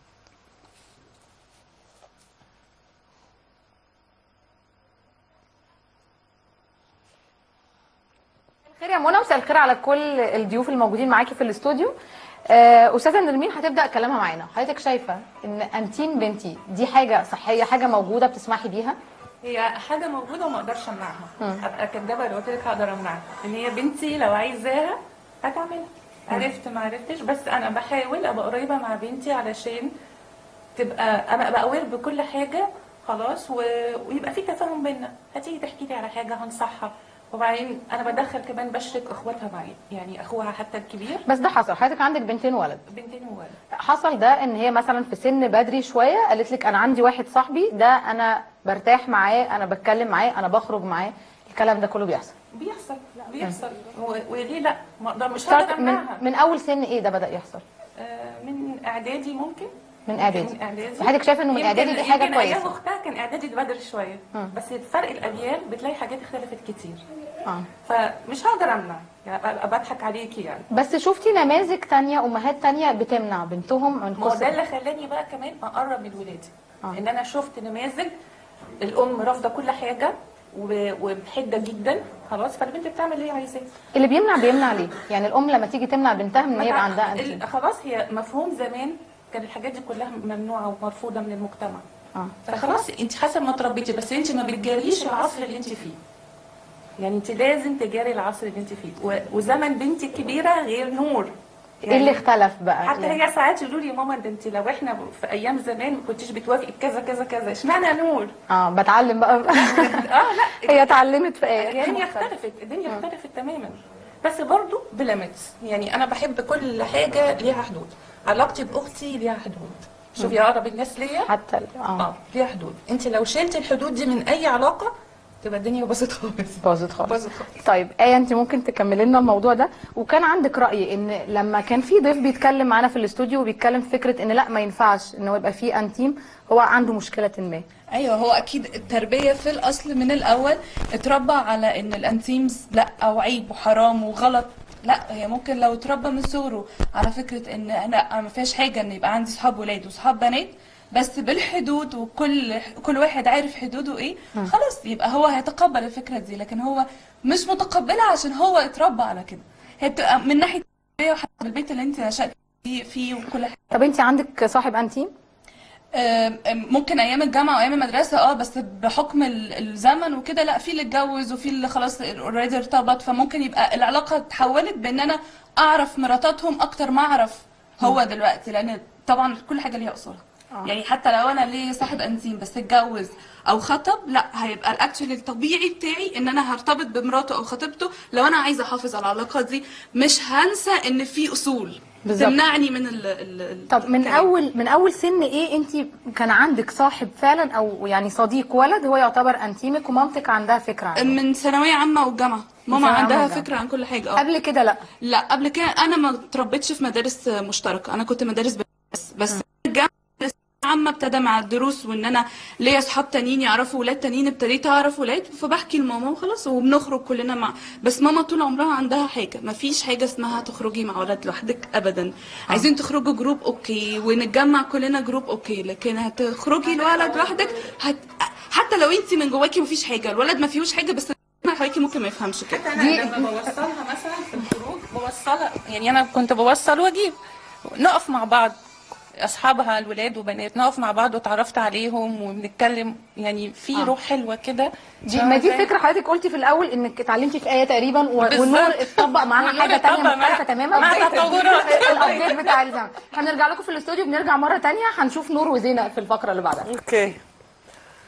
خير يا منى مساء الخير على كل الضيوف الموجودين معاكي في الاستوديو آه، استاذه نرمين هتبدا كلامها معانا حضرتك شايفه ان انتين بنتي دي حاجه صحيه حاجه موجوده بتسمحي بيها هي حاجه موجوده وما اقدرش امنعها مم. ابقى كدابه لو قلت لك هقدر امنعها ان هي بنتي لو عايزاها هتعملها عرفت ما عرفتش بس انا بحاول ابقى قريبه مع بنتي علشان تبقى انا ابقى اوير بكل حاجه خلاص و... ويبقى في تفاهم بينا هتيجي تحكي لي على حاجه هنصحها وبعدين انا بدخل كمان بشرك اخواتها معي يعني اخوها حتى الكبير بس ده حصل حضرتك عندك بنتين ولد بنتين وولد حصل ده ان هي مثلا في سن بدري شويه قالت لك انا عندي واحد صاحبي ده انا برتاح معاه انا بتكلم معاه انا بخرج معاه الكلام ده كله بيحصل بيحصل بيحصل و... وليه لا ما اقدر مش ستارت هقدر من, امنعها من اول سن ايه ده بدا يحصل آه، من اعدادي ممكن من اعدادي من اعدادي وحضرتك شايفه انه من يمكن- اعدادي دي حاجه يمكن ايام كويسه اختها كان اعدادي بدري شويه مم. بس فرق الاجيال بتلاقي حاجات اختلفت كتير اه فمش هقدر امنع يعني ابقى بضحك عليكي يعني بس شفتي نماذج تانية امهات تانية بتمنع بنتهم من ما هو ده قصه اللي خلاني بقى كمان اقرب من ولادي آه. ان انا شفت نماذج الام رافضه كل حاجه و- وبحده جدا خلاص فالبنت بتعمل اللي هي عايزاه اللي بيمنع بيمنع ليه يعني الام لما تيجي تمنع بنتها من ان هي يبقى ما عندها ال- انتيم خلاص هي مفهوم زمان كان الحاجات دي كلها ممنوعه ومرفوضه من المجتمع اه فخلاص انت حسب ما تربيتي بس انت ما بتجاريش العصر اللي انت فيه يعني انت لازم تجاري العصر اللي انت فيه و- وزمن بنتي الكبيره غير نور ايه اللي اختلف بقى حتى يعني؟ هي ساعات يقولوا لي يا ماما ده انت لو احنا في ايام زمان ما كنتيش بتوافقي بكذا كذا كذا اشمعنى نور؟ اه بتعلم بقى اه لا هي اتعلمت في ايه الدنيا اختلفت الدنيا اختلفت تماما بس برضو بليميتس يعني انا بحب كل حاجه ليها حدود علاقتي باختي ليها حدود شوفي اقرب الناس ليا حتى اه ليها حدود انت لو شلتي الحدود دي من اي علاقه تبقى الدنيا باظت خالص باظت خالص باظت خالص طيب ايه انت ممكن تكملي لنا الموضوع ده وكان عندك راي ان لما كان في ضيف بيتكلم معانا في الاستوديو وبيتكلم في فكره ان لا ما ينفعش ان هو يبقى في انتيم هو عنده مشكله ما ايوه هو اكيد التربيه في الاصل من الاول اتربى على ان الانتيمز لا او عيب وحرام وغلط لا هي ممكن لو اتربى من صغره على فكره ان لا ما فيهاش حاجه ان يبقى عندي صحاب ولاد وصحاب بنات بس بالحدود وكل كل واحد عارف حدوده ايه مم. خلاص يبقى هو هيتقبل الفكره دي لكن هو مش متقبلها عشان هو اتربى على كده هي بتبقى من ناحيه التربيه وحتى البيت اللي انت نشأت فيه فيه وكل حاجه طب انت عندك صاحب انتيم آم، آم، ممكن ايام الجامعه وايام المدرسه اه بس بحكم ال- الزمن وكده لا في اللي اتجوز وفي اللي خلاص اوريدي ارتبط فممكن يبقى العلاقه اتحولت بان انا اعرف مراتاتهم اكتر ما اعرف هو دلوقتي لان طبعا كل حاجه ليها اصولها آه. يعني حتى لو انا ليا صاحب انتيم بس اتجوز او خطب لا هيبقى الاكشن الطبيعي بتاعي ان انا هرتبط بمراته او خطيبته لو انا عايزه احافظ على العلاقه دي مش هنسى ان في اصول بالظبط. تمنعني من ال ال ال- طب من الكلام. اول من اول سن ايه انت كان عندك صاحب فعلا او يعني صديق ولد هو يعتبر انتيمك ومامتك عندها فكره عنه من ثانويه عامه والجامعه ماما ثانوية عندها عامة والجامعة. فكره عن كل حاجه اه قبل كده لا لا قبل كده انا ما اتربيتش في مدارس مشتركه انا كنت مدارس بس بس الجامعه عامه ابتدى مع الدروس وان انا ليا اصحاب تانيين يعرفوا ولاد تانيين ابتديت اعرف ولاد فبحكي لماما وخلاص وبنخرج كلنا مع بس ماما طول عمرها عندها حاجه ما فيش حاجه اسمها تخرجي مع ولاد لوحدك ابدا عايزين تخرجوا جروب اوكي ونتجمع كلنا جروب اوكي لكن هتخرجي الولد لوحدك هت... حتى لو انت من جواكي ما فيش حاجه الولد ما فيهوش حاجه بس اللي حواليكي ممكن ما يفهمش كده انا لما بوصلها مثلا في الخروج بوصلها يعني انا كنت بوصل واجيب نقف مع بعض اصحابها الولاد وبنات نقف مع بعض وتعرفت عليهم وبنتكلم يعني في آه. روح حلوه كده دي ما دي فكره حضرتك قلتي في الاول انك اتعلمتي في ايه تقريبا و- بالظبط. والنور اتطبق معاها والنور حاجه تانية اتطبق مختلفه مع- تماما مع تطورات. الابديت بتاع الزمن هنرجع لكم في الاستوديو بنرجع مره تانية هنشوف نور وزينه في الفقره اللي بعدها اوكي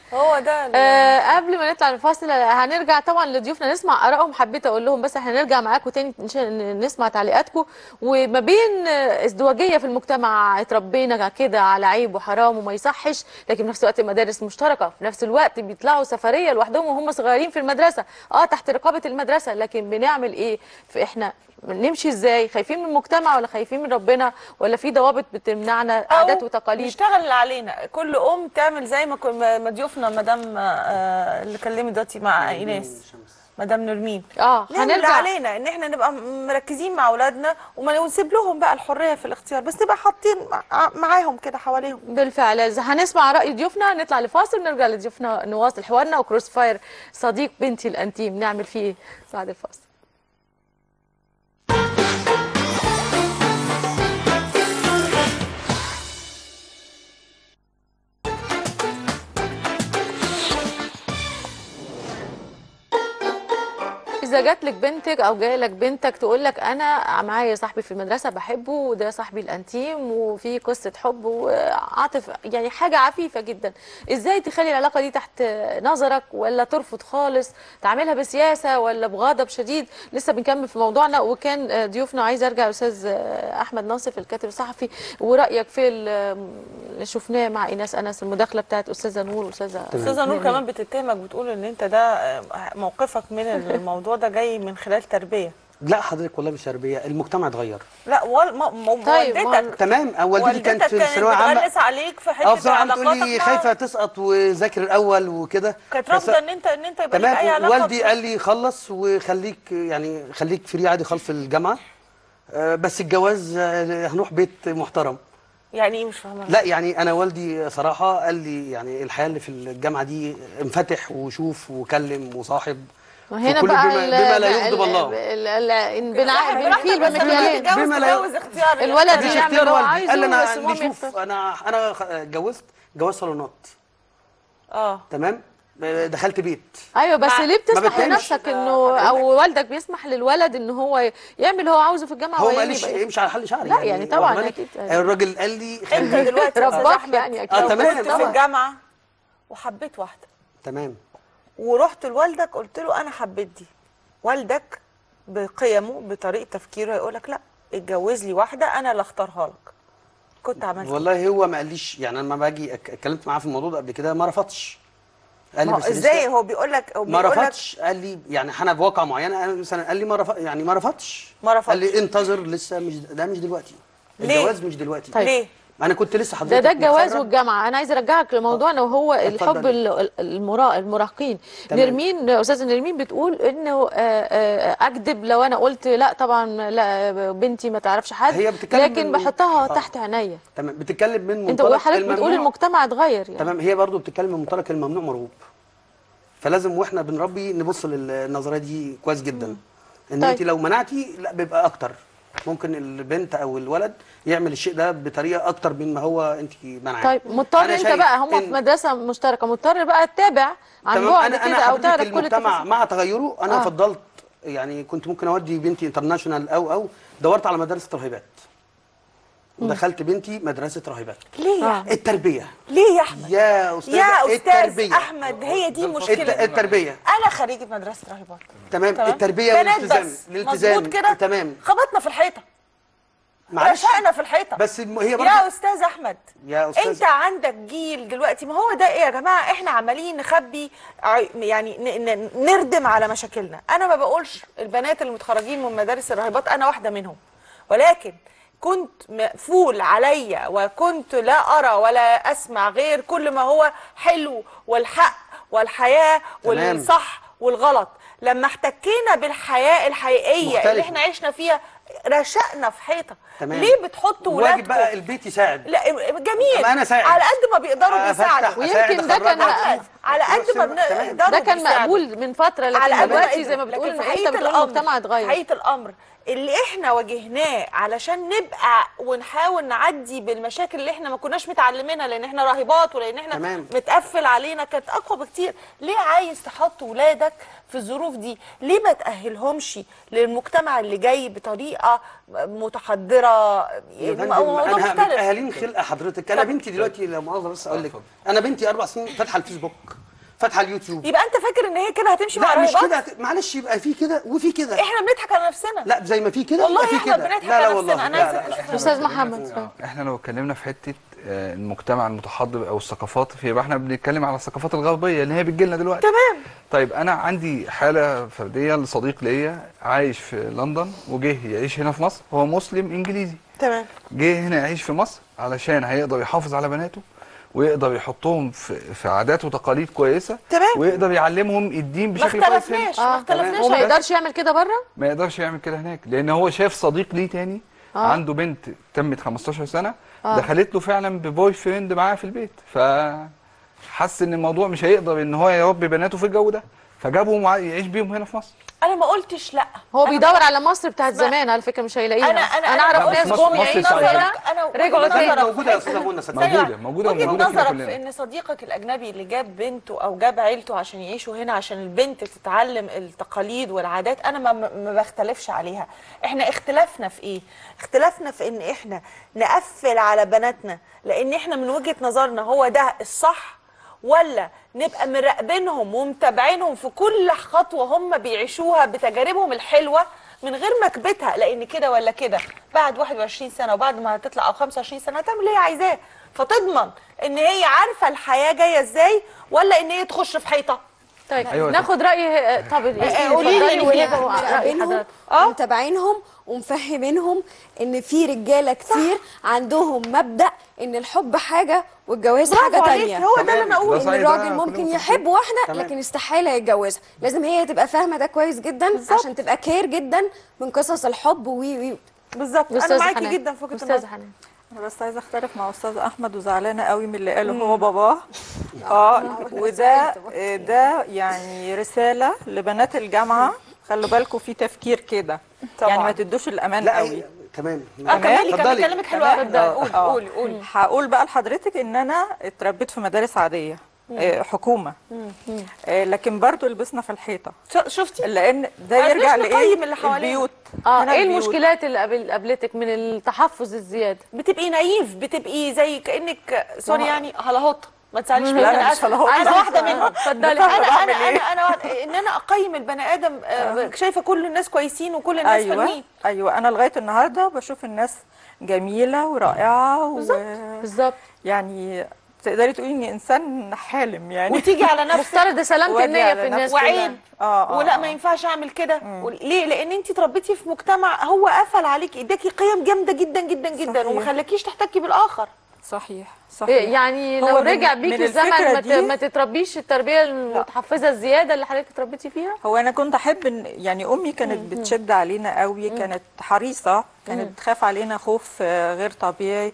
هو ده ال- آه قبل ما نطلع الفاصل هنرجع طبعا لضيوفنا نسمع ارائهم حبيت اقول لهم بس هنرجع معاكم تاني عشان نسمع تعليقاتكم وما بين آه، ازدواجيه في المجتمع اتربينا كده على عيب وحرام وما يصحش لكن في نفس الوقت مدارس مشتركه في نفس الوقت بيطلعوا سفريه لوحدهم وهم صغيرين في المدرسه اه تحت رقابه المدرسه لكن بنعمل ايه في احنا نمشي ازاي خايفين من المجتمع ولا خايفين من ربنا ولا في ضوابط بتمنعنا عادات وتقاليد نشتغل اللي علينا كل ام تعمل زي ما كن- ما ما ضيوفنا مدام آه، اللي كلمت دلوقتي مع ايناس مدام نرمين اه نعمل اللي هنرجع علينا ان احنا نبقى مركزين مع اولادنا وما ونسيب لهم بقى الحريه في الاختيار بس نبقى حاطين مع- معاهم كده حواليهم بالفعل إذا هنسمع راي ضيوفنا نطلع لفاصل نرجع لضيوفنا نواصل حوارنا وكروس فاير صديق بنتي الانتيم نعمل فيه إيه بعد الفاصل اذا جات لك بنتك او جاي لك بنتك تقول لك انا معايا صاحبي في المدرسه بحبه وده صاحبي الانتيم وفي قصه حب وعاطف يعني حاجه عفيفه جدا ازاي تخلي العلاقه دي تحت نظرك ولا ترفض خالص تعملها بسياسه ولا بغضب شديد لسه بنكمل في موضوعنا وكان ضيوفنا عايز ارجع استاذ احمد ناصف الكاتب الصحفي ورايك في اللي شفناه مع ايناس انس المداخله بتاعت استاذه نور واستاذه استاذه نور نرمين. كمان بتتهمك بتقول ان انت ده آه، موقفك من الموضوع ده جاي من خلال تربيه لا حضرتك والله مش تربيه المجتمع اتغير لا وال... ما... ما... طيب، والدتك تمام والدتي كانت في كانت الثانويه عامه بتقلس عليك في اه حته في ثانويه عامه تقول لي علاقاتك خايفه معاهم. تسقط وذاكر الاول وكده كانت بس- رافضه ان انت ان انت يبقى ليك اي تمام علاقه والدي ب- قال لي خلص وخليك يعني خليك فري عادي خالص في الجامعه آه، بس الجواز آه، هنروح بيت محترم يعني ايه مش فاهمه لا يعني انا والدي صراحه قال لي يعني الحياه اللي في الجامعه دي انفتح وشوف وكلم وصاحب وهنا وكل بقى بما, ال- بما لا ال- يغضب الله ال- ال- إن بنع- صح، بنفيل براحتك، بس لما بمكيالين تتجوز بما لا- تتجوز اختيار الولد مش يعمل اختيار اللي هو والدي عايزه قال لي انا بس المهم اللي شوف يختار. انا انا خ- اتجوزت جواز صالونات اه تمام آه، دخلت بيت ايوه بس ما- ليه ما بتسمح بتهمش. لنفسك انه او والدك بيسمح للولد ان هو يعمل اللي هو عاوزه في الجامعه هو ما ويجي قاليش يبقى- يمشي على حل شعري لا يعني طبعا واخد بالك؟ اكيد الراجل قال لي انت خليك دلوقتي يا أستاذ رباك أحمد، يعني أكيد. اه لو تمام كنت في طبعا الجامعه وحبيت واحده تمام ورحت لوالدك قلت له انا حبيت دي والدك بقيمه بطريقه تفكيره يقول لك لا اتجوز لي واحده انا اللي اختارها لك كنت عملت إيه؟ والله هو ما قاليش يعني انا لما باجي أك- اتكلمت معاه في الموضوع ده قبل كده ما رفضش قال لي ما هو بس ازاي لسه- هو بيقول لك هو ما بيقول لك رفضش قال لي يعني انا بواقع معينه انا مثلا قال لي ما رفض يعني ما رفضش ما رفضش. قال لي انتظر لسه مش ده مش دلوقتي ليه؟ الجواز مش دلوقتي طيب. ليه انا كنت لسه حضرتك ده ده الجواز متخرج. والجامعه انا عايزه ارجعك لموضوعنا وهو الحب اتفضلي. ال- المرا... المراهقين تمام. نرمين استاذه نرمين بتقول انه آه، آه، اكذب لو انا قلت لا طبعا لا بنتي ما تعرفش حد هي بتتكلم لكن من- بحطها آه. تحت عينيا تمام بتتكلم من انت منطلق حضرتك بتقول الممنوع. المجتمع اتغير يعني تمام هي برضو بتتكلم من منطلق الممنوع مرغوب فلازم واحنا بنربي نبص للنظريه دي كويس جدا ان طيب. انت لو منعتي لا بيبقى اكتر ممكن البنت او الولد يعمل الشيء ده بطريقه اكتر من ما هو انت منعاه طيب مضطر أنا انت شايف بقى هم إن- في مدرسه مشتركه مضطر بقى تتابع عن تمام بعد انا كده انا او حضرتك تعرف كل المجتمع التفاصيل مع تغيره انا آه. آه. فضلت يعني كنت ممكن اودي بنتي انترناشونال او او دورت على مدرسه راهبات ودخلت بنتي مدرسه راهبات ليه يا آه. احمد التربيه ليه يا احمد يا استاذ يا استاذ التربيه احمد هي دي الت- مشكله التربيه انا خريجه مدرسه راهبات تمام, تمام. التربيه بنات والالتزام بس. الالتزام مظبوط كده؟ تمام خبطنا في الحيطه معلش رشقنا في الحيطه بس الم- هي برضه يا استاذ احمد يا استاذ انت عندك جيل دلوقتي ما هو ده ايه يا جماعه احنا عمالين نخبي ع- يعني ن- ن- نردم على مشاكلنا انا ما بقولش البنات اللي متخرجين من مدارس الراهبات انا واحده منهم ولكن كنت مقفول عليا وكنت لا ارى ولا اسمع غير كل ما هو حلو والحق والحياه تمام. والصح والغلط لما احتكينا بالحياه الحقيقيه اللي مختلفة. احنا عشنا فيها رشقنا في حيطه تمام. ليه بتحطوا واجب ولادكم بقى البيت يساعد لا جميل أما أنا ساعد. على قد ما بيقدروا أفتح، بيساعدوا أساعد، ويمكن ده كان أخرجها. على قد ما تمام. بنقدروا ده كان بيساعدوا. مقبول من فتره لكن على قد ما دلوقتي زي ما يقدروا. بتقول لكن في انت حقيقة بتقول الأمر- المجتمع اتغير حقيقه الامر اللي احنا واجهناه علشان نبقى ونحاول نعدي بالمشاكل اللي احنا ما كناش متعلمينها لان احنا راهبات ولان احنا تمام. متقفل علينا كانت اقوى بكتير ليه عايز تحط ولادك في الظروف دي ليه ما تاهلهمش للمجتمع اللي جاي بطريقه متحضره يا فندم موضوع انا مختلف متاهلين خلقه حضرتك انا بنتي دلوقتي لا مؤاخذه بس اقول لك انا بنتي اربع سنين فاتحه الفيسبوك فاتحه اليوتيوب يبقى انت فاكر ان هي كده هتمشي مع لا مش الراهبات كده معلش يبقى في كده وفي كده احنا بنضحك على نفسنا لا زي ما في كده والله يبقى في احنا كده بنضحك لا على لا والله نفسنا انا لا عايزه لا لا استاذ محمد احنا لو اتكلمنا في حته آه، المجتمع المتحضر او الثقافات فيبقى احنا بنتكلم على الثقافات الغربيه اللي هي بتجيلنا دلوقتي تمام طيب انا عندي حاله فرديه لصديق ليا عايش في لندن وجه يعيش هنا في مصر هو مسلم انجليزي تمام جه هنا يعيش في مصر علشان هيقدر يحافظ على بناته ويقدر يحطهم في, في عادات وتقاليد كويسه تمام. ويقدر يعلمهم الدين ما بشكل كويس هنا اختلفناش ما اختلفناش وما بس يقدرش يعمل كده بره ما يقدرش يعمل كده هناك لان هو شاف صديق ليه تاني آه. عنده بنت تمت 15 سنه آه. دخلت له فعلا ببوي فريند معاه في البيت فحس ان الموضوع مش هيقدر ان هو يربي بناته في الجو ده فجابهم وع- يعيش بيهم هنا في مصر انا ما قلتش لا هو أنا بيدور ما- على مصر بتاعت زمان على فكره مش هيلاقيها انا انا انا اعرف بقول ناس مصر- جم مصر يعيشوا سعيدة. هنا انا رجعوا وجهة تاني نظرك موجودة يا في- أستاذة منى، صدقني. موجودة، موجودة وجهة وموجودة فينا نظرك كلنا. في ان صديقك الاجنبي اللي جاب بنته او جاب عيلته عشان يعيشوا هنا عشان البنت تتعلم التقاليد والعادات انا ما, ما بختلفش عليها احنا اختلافنا في ايه اختلافنا في ان احنا نقفل على بناتنا لان احنا من وجهة نظرنا هو ده الصح ولا نبقى مراقبينهم ومتابعينهم في كل خطوة هم بيعيشوها بتجاربهم الحلوة من غير مكبتها لان كده ولا كده بعد 21 سنة وبعد ما هتطلع او 25 سنة هتعمل اللي هي عايزاه فتضمن ان هي عارفة الحياة جاية ازاي ولا ان هي تخش في حيطة طيب أيوة. ناخد راي طب قولي لي وهبه راي مراقبينهم حضرتك ومتابعينهم ومفهمينهم ان في رجاله كتير عندهم مبدا ان الحب حاجه والجواز برافو حاجه عليك، تانية هو ده اللي أنا أقوله. ان ده صحيح، الراجل ده ممكن كلهم يحب واحده تمام. لكن استحاله يتجوزها لازم هي تبقى فاهمه ده كويس جدا عشان تبقى كير جدا من قصص الحب وي وي بالظبط انا أستاذة معاكي حنان. جدا في وجهة استاذه النظر حنان انا بس عايزه اختلف مع استاذ احمد وزعلانه قوي من اللي قاله هو باباه اه وده ده يعني رساله لبنات الجامعه خلوا بالكم في تفكير كده طبعاً. يعني ما تدوش الامان لا قوي هي تمام اه كملي كان اتفضلي. كلامك حلو قوي آه، قولي آه. قولي قولي هقول بقى لحضرتك ان انا اتربيت في مدارس عاديه آه، حكومه آه، لكن برضو لبسنا في الحيطه ش- شفتي لان ده عرفناش يرجع لايه نقيم اللي حوالينا. البيوت اه هنا ايه البيوت. المشكلات اللي قابل- قابلتك من التحفظ الزياده بتبقي نايف بتبقي زي كانك سوري ما هو- يعني هلاهوطه ما تزعليش لا، مني لا، انا مش اسفه هلاهوطة. انا واحده منهم اتفضلي. انا انا بعمل انا إيه؟ انا واحد- ان انا اقيم البني ادم آه، شايفه كل الناس كويسين وكل الناس ايوه حلوين ايوه انا لغايه النهارده بشوف الناس جميله ورائعه و... بالظبط يعني تقدري تقولي اني انسان حالم يعني وتيجي على نفسك مفترض سلامه وأجي النيه على في الناس نفسي. كلها. وعيب اه اه ولا آه. ما ينفعش اعمل كده ليه لان انت اتربيتي في مجتمع هو قفل عليكي اداكي قيم جامده جدا جدا جدا صحيح. وما خلاكيش تحتكي بالاخر صحيح صحيح إيه يعني هو لو من- رجع من بيك الفكرة الزمن ما, ت- دي- ما تتربيش التربيه المتحفزه الزياده اللي حضرتك اتربيتي فيها هو انا كنت احب ان يعني امي كانت بتشد علينا قوي كانت حريصه كانت بتخاف علينا خوف آه، غير طبيعي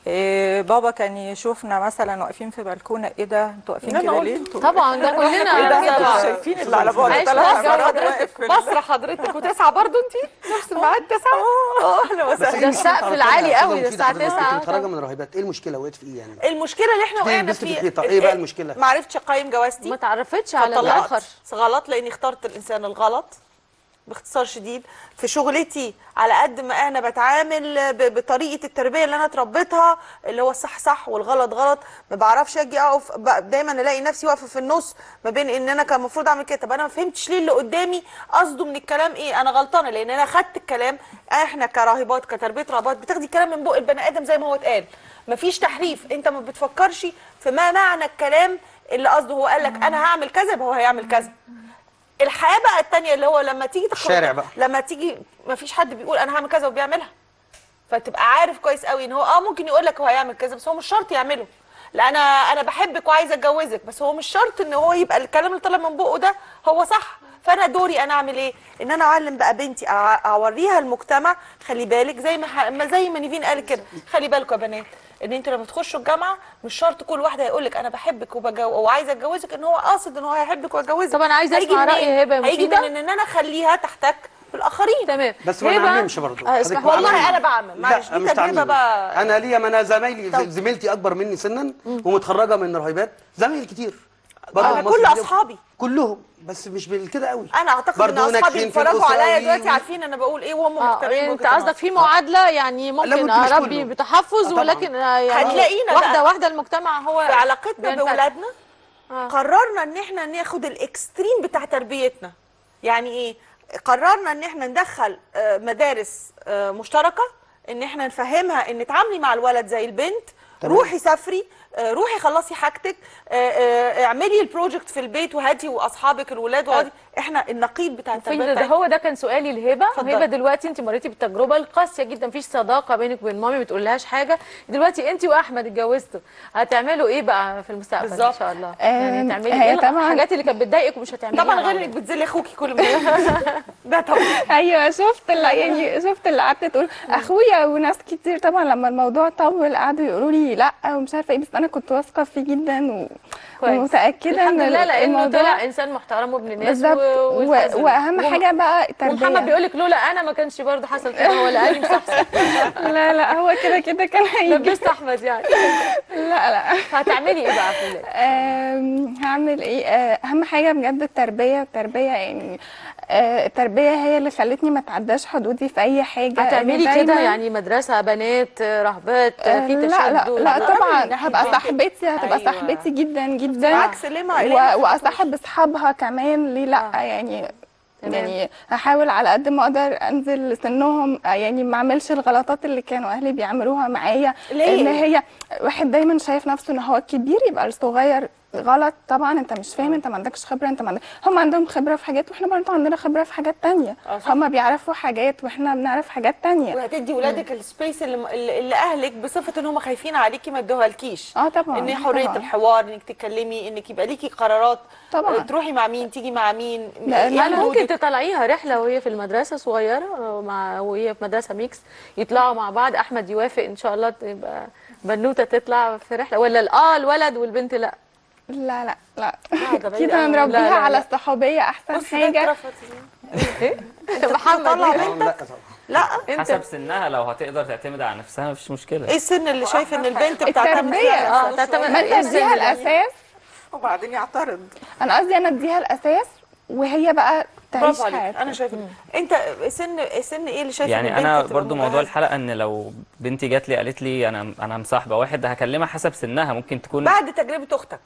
إيه بابا كان يشوفنا مثلا واقفين في بلكونه ايه ده انتوا واقفين لا، أنا كده قلت. ليه انتوا طبعا ده ايه كلنا ده كده. انتوا شايفين اللي على بعد عايش ثلاث بقى مرات حضرتك. واقف في ال- بصرة حضرتك وتسعة برضو انت نفس الميعاد تسعة اه اهلا بس وسهلا إيه ده المشكلة السقف على العالي فكرة؟ قوي، حاجة ده الساعة مفيدة حضرتك، 9 كنت متخرجه من رهيبات ايه المشكله وقعت في ايه يعني المشكله اللي احنا دي وقعنا لبست في فيها الحيطة. إيه بقى المشكلة؟ ما عرفتش اقيم جوازتي ما تعرفتش على فطلعت الاخر غلط لاني اخترت الانسان الغلط باختصار شديد في شغلتي على قد ما انا بتعامل ب- بطريقه التربيه اللي انا اتربيتها اللي هو الصح صح والغلط غلط ما بعرفش اجي اقف ب- دايما الاقي نفسي واقفه في النص ما بين ان انا كان المفروض اعمل كده طب انا ما فهمتش ليه اللي قدامي قصده من الكلام ايه انا غلطانه لان انا خدت الكلام احنا كراهبات كتربيه راهبات بتاخدي الكلام من بق البني ادم زي ما هو اتقال مفيش تحريف انت ما بتفكرش في ما معنى الكلام اللي قصده هو قال لك انا هعمل كذا يبقى هو هيعمل كذا الحياه بقى التانية اللي هو لما تيجي تخرج الشارع بقى. لما تيجي ما فيش حد بيقول انا هعمل كذا وبيعملها فتبقى عارف كويس قوي ان هو اه ممكن يقول لك هو هيعمل كذا بس هو مش شرط يعمله لا انا انا بحبك وعايزه اتجوزك بس هو مش شرط ان هو يبقى الكلام اللي طالع من بقه ده هو صح فانا دوري انا اعمل ايه ان انا اعلم بقى بنتي أع- اوريها المجتمع خلي بالك زي ما ح- ما زي ما نيفين قال كده خلي بالكم يا بنات ان انتوا لما تخشوا الجامعه مش شرط كل واحده هيقول لك انا بحبك وبجو... وعايزه اتجوزك ان هو قاصد ان هو هيحبك ويتجوزك طب أنا عايزة هيجي أسمع رأي منين؟ هبة هيجي مفيدة. من ان انا اخليها تحتك بالاخرين تمام بس ما هبة- نعممش برضه آه، حضرتك اسمح ما والله نعممش. انا بعمل معلش لا دي مش تجربه تعميم بقى انا ليا ما انا زمايلي طب. زميلتي اكبر مني سنا ومتخرجه من رهيبات زمايل كتير أنا مصر كل كتير. اصحابي كلهم بس مش بالكده قوي انا اعتقد ان برضه اصحابي ناجحين في بيتفرجوا الأسرة عليا وي- دلوقتي وي. عارفين انا بقول ايه وهم اه مقتنعين يعني انت بوجهة قصدك في معادله يعني ممكن لابد مش اربي كله. بتحفظ آه، طبعاً. ولكن آه، يعني هتلاقينا واحده بقى واحده المجتمع هو في علاقتنا بينفتح. باولادنا قررنا ان احنا ناخد الاكستريم بتاع تربيتنا يعني ايه قررنا ان احنا ندخل آه، مدارس آه، مشتركه ان احنا نفهمها ان تعاملي مع الولد زي البنت تمام. روحي سافري آه، روحي خلصي حاجتك آه، آه، اعملي البروجكت في البيت وهاتي واصحابك الولاد واقعدي احنا النقيض بتاع في التربيه ده بتاعتنا. هو ده كان سؤالي لهبه اتفضلي. هبه دلوقتي انت مريتي بالتجربه القاسيه جدا مفيش صداقه بينك وبين مامي ما بتقولهاش حاجه دلوقتي انت واحمد اتجوزتوا هتعملوا ايه بقى في المستقبل ان بالظبط. شاء الله آم، يعني تعملي هي ايه طبعاً- الحاجات اللي كانت بتضايقك ومش هتعمليها طبعا غير مع انك بتذلي اخوكي كل ما ده طبعا ايوه شفت اللي يعني شفت اللي قعدت تقول اخويا وناس كتير طبعا لما الموضوع طول قعدوا يقولوا لي لا ومش عارفه ايه بس انا كنت واثقه فيه جدا و... كويس. ومتاكده الحمد ان لله لانه الموضوع طلع انسان محترم وابن ناس بالظبط و... و... والتزم. واهم وم- حاجه بقى التربيه ومحمد بيقول لك لولا انا ما كانش برضه حصل كده ولا قال مصحصح لا لا هو كده كده كان هيجي لبست احمد يعني لا لا هتعملي ايه بقى في الولاد؟ أم، هعمل ايه آه، اهم حاجه بجد التربيه التربيه يعني آه، التربيه هي اللي خلتني ما تعداش حدودي في اي حاجه هتعملي إن كده دايماً- يعني مدرسه بنات رهبات آه، في لا تشدد لا لا لا. طبعا هبقى صاحبتي هتبقى أيوة. صاحبتي جدا جدا عكس ليه ما- ليه و- ما واصاحب اصحابها كمان ليه لا يعني يعني هحاول على قد ما اقدر انزل سنهم آه، يعني ما اعملش الغلطات اللي كانوا اهلي بيعملوها معايا ليه؟ ان هي واحد دايما شايف نفسه ان هو الكبير يبقى الصغير غلط طبعا انت مش فاهم انت ما عندكش خبره انت ما عندك هم عندهم خبره في حاجات واحنا برضه عندنا خبره في حاجات تانية هم بيعرفوا حاجات واحنا بنعرف حاجات تانية وهتدي ولادك السبيس اللي, اللي اللي اهلك بصفه ان هم خايفين عليكي ما ادوها لكيش اه طبعا ان حريه طبعاً. الحوار انك تتكلمي انك يبقى ليكي قرارات طبعاً. آه، تروحي مع مين تيجي مع مين لا إيه يعني ممكن حدودك؟ تطلعيها رحله وهي في المدرسه صغيره مع وهي في مدرسه ميكس يطلعوا مع بعض احمد يوافق ان شاء الله تبقى بنوته تطلع في رحله ولا ال- اه الولد والبنت لا لا لا لا ده بعيد اكيد أوي. هنربيها لا، لا، على لا. الصحوبيه احسن حاجه محمد تطلع إيه؟ بنتك لا حسب سنها لو هتقدر تعتمد على نفسها مفيش مشكله ايه السن اللي شايف ان البنت بتعتمد التربيه فيها على اه نفسها تعتمد شوية؟ ما انت إيه السن اديها ده؟ الاساس وبعدين يعترض انا قصدي انا اديها الاساس وهي بقى تعيش برافو عليك حياتها انا شايفه انت سن سن ايه اللي شايفه إن يعني البنت انا تبقى برضو موضوع مجهزة؟ الحلقه ان لو بنتي جات لي قالت لي انا انا مصاحبه واحد هكلمها حسب سنها ممكن تكون بعد تجربه اختك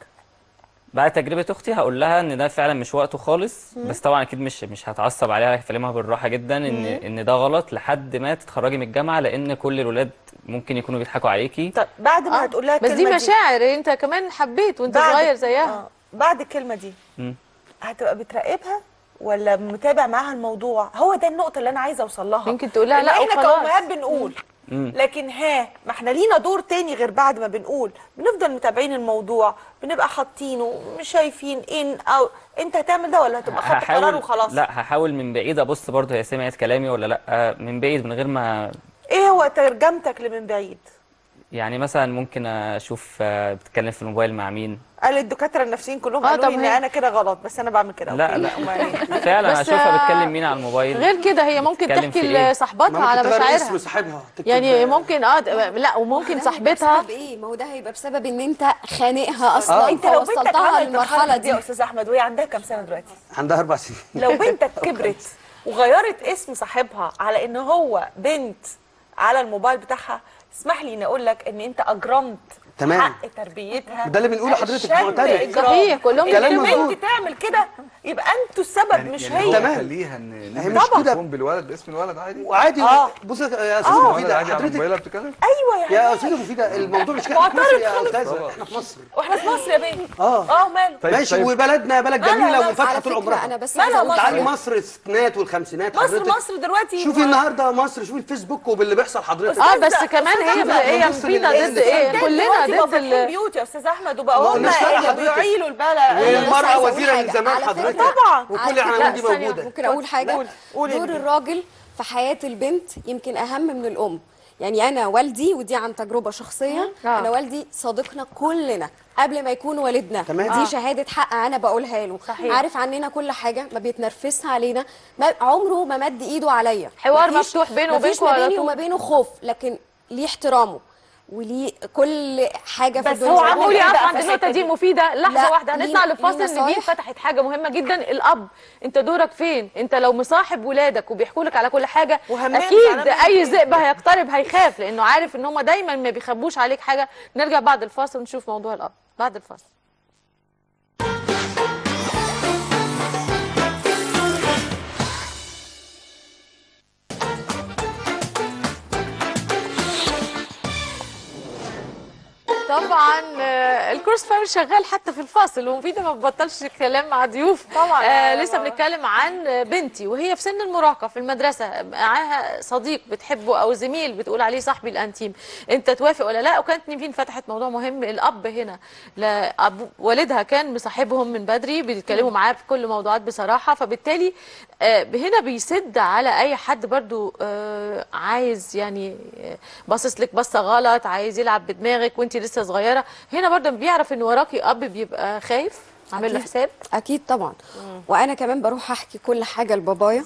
بعد تجربه اختي هقول لها ان ده فعلا مش وقته خالص مم. بس طبعا اكيد مش مش هتعصب عليها هكلمها بالراحه جدا ان مم. ان ده غلط لحد ما تتخرجي من الجامعه لان كل الولاد ممكن يكونوا بيضحكوا عليكي طب بعد ما هتقول لها بس دي الكلمة مشاعر انت كمان حبيت وانت بعد- صغير زيها آه. بعد الكلمه دي مم. هتبقى بتراقبها ولا متابع معاها الموضوع هو ده النقطه اللي انا عايزه اوصل لها يمكن تقول لها إن لا احنا وخلاص. كأمهات بنقول مم. لكن ها ما احنا لينا دور تاني غير بعد ما بنقول بنفضل متابعين الموضوع بنبقى حاطينه مش شايفين ان او انت هتعمل ده ولا هتبقى خدت قرار وخلاص لا هحاول من بعيد ابص برضه هي سمعت كلامي ولا لا من بعيد من غير ما ايه هو ترجمتك لمن بعيد يعني مثلا ممكن اشوف آه، بتتكلم في الموبايل مع مين قال الدكاتره النفسيين كلهم آه، قالوا لي طب ان هي- انا كده غلط بس انا بعمل كده لا أوكي. لا أمال إيه؟ فعلا بس، اشوفها آه، بتكلم مين على الموبايل غير كده هي ممكن بتتكلم في تحكي إيه؟ لصاحباتها على اسم مشاعرها صاحبها تكتب يعني ممكن اه لا وممكن صاحبتها بسبب ايه ما هو ده هيبقى بسبب ان انت خانقها اصلا اه انت لو بنتك فوصلتها عملت للمرحله المرحله دي دي يا استاذ احمد وهي عندها كام سنه دلوقتي عندها اربع سنين لو بنتك كبرت وغيرت اسم صاحبها على ان هو بنت على الموبايل بتاعها اسمح لي اني اقول لك ان انت اجرمت تمام. حق تربيتها ده اللي بنقوله حضرتك أشد معترف. إجرام. صحيح، كلهم إن كلام البنت مظبوط. تعمل كده يبقى انتوا السبب مش يعني هي هو خليها ان هي ان مش مش كده. تكون بالولد باسم الولد عادي وعادي آه. بص يا استاذ آه. الولد مفيده عادي على حضرتك الموبايل بتتكلم ايوه يا يا حبيبي. استاذه مفيده الموضوع مش كده في معترض مصر يا خالص. استاذه احنا في مصر واحنا في مصر يا بيه اه اه ماله طيب، ماشي طيب. وبلدنا بلد مالها جميله مصر؟ وفاتحه على طول فكره عمرها انا بس مالها عايزة أقول مصر؟ تعالي حاجة. مصر الستينات والخمسينات مصر حضرتك مصر دلوقتي شوفي النهارده مصر شوفي الفيسبوك وباللي بيحصل حضرتك اه بس كمان هي أحمد، هي بص مفيده لل- ضد ايه الستات كلنا دلوقتي بقوا ضد فاتحين ال- بيوت يا استاذ احمد ما وبقوا هم قلناش لا اللي حضرتك. بيعيلوا البلد أنا بس والمرأة عايزة أقول وزيرة حاجة. للزمان على حضرتك. فكرة- طبعا. وكل على فكرة- العناوين دي لا، ثانية، موجودة. ممكن اقول حاجه قول- قول دور انت. الراجل في حياه البنت يمكن اهم من الام يعني انا والدي ودي عن تجربه شخصيه آه. انا والدي صديقنا كلنا قبل ما يكون والدنا تمام. دي آه. شهاده حق انا بقولها له صحيح. عارف عننا كل حاجه ما بيتنرفزش علينا ما عمره ما مد ايده عليا حوار مفيش- مفتوح بينه مفيش وبينكوا ما على بيني طول. وما بينه خوف لكن ليه احترامه وليه كل حاجه في بس الدنيا هو هو عامل عمولي إيه اقف بقى عند في النقطه الحتة دي دي؟ مفيده لحظه لا، واحده هنطلع لينا- لفاصل لينا ان دي نصايح. فتحت حاجه مهمه جدا الاب انت دورك فين انت لو مصاحب ولادك وبيحكوا لك على كل حاجه وهمام اكيد زعلان اي منك. ذئب هيقترب هيخاف لانه عارف ان هم دايما ما بيخبوش عليك حاجه نرجع بعد الفاصل ونشوف موضوع الاب بعد الفاصل طبعا آه، الكروس فاير شغال حتى في الفاصل ومفيده ما بتبطلش الكلام مع ضيوف طبعا آه أنا لسه ما- بنتكلم عن بنتي وهي في سن المراهقه في المدرسه معاها صديق بتحبه او زميل بتقول عليه صاحبي الانتيم انت توافق ولا لا وكانت نيفين فتحت موضوع مهم الاب هنا لأب والدها كان مصاحبهم من بدري بيتكلموا معاه في كل موضوعات بصراحه فبالتالي آه هنا بيسد على اي حد برضو آه عايز يعني آه، باصص لك بصه غلط عايز يلعب بدماغك وانت لسه صغيره هنا برضو بيعرف ان وراكي اب بيبقى خايف عامل له أكيد- حساب اكيد طبعا وانا كمان بروح احكي كل حاجه لبابايا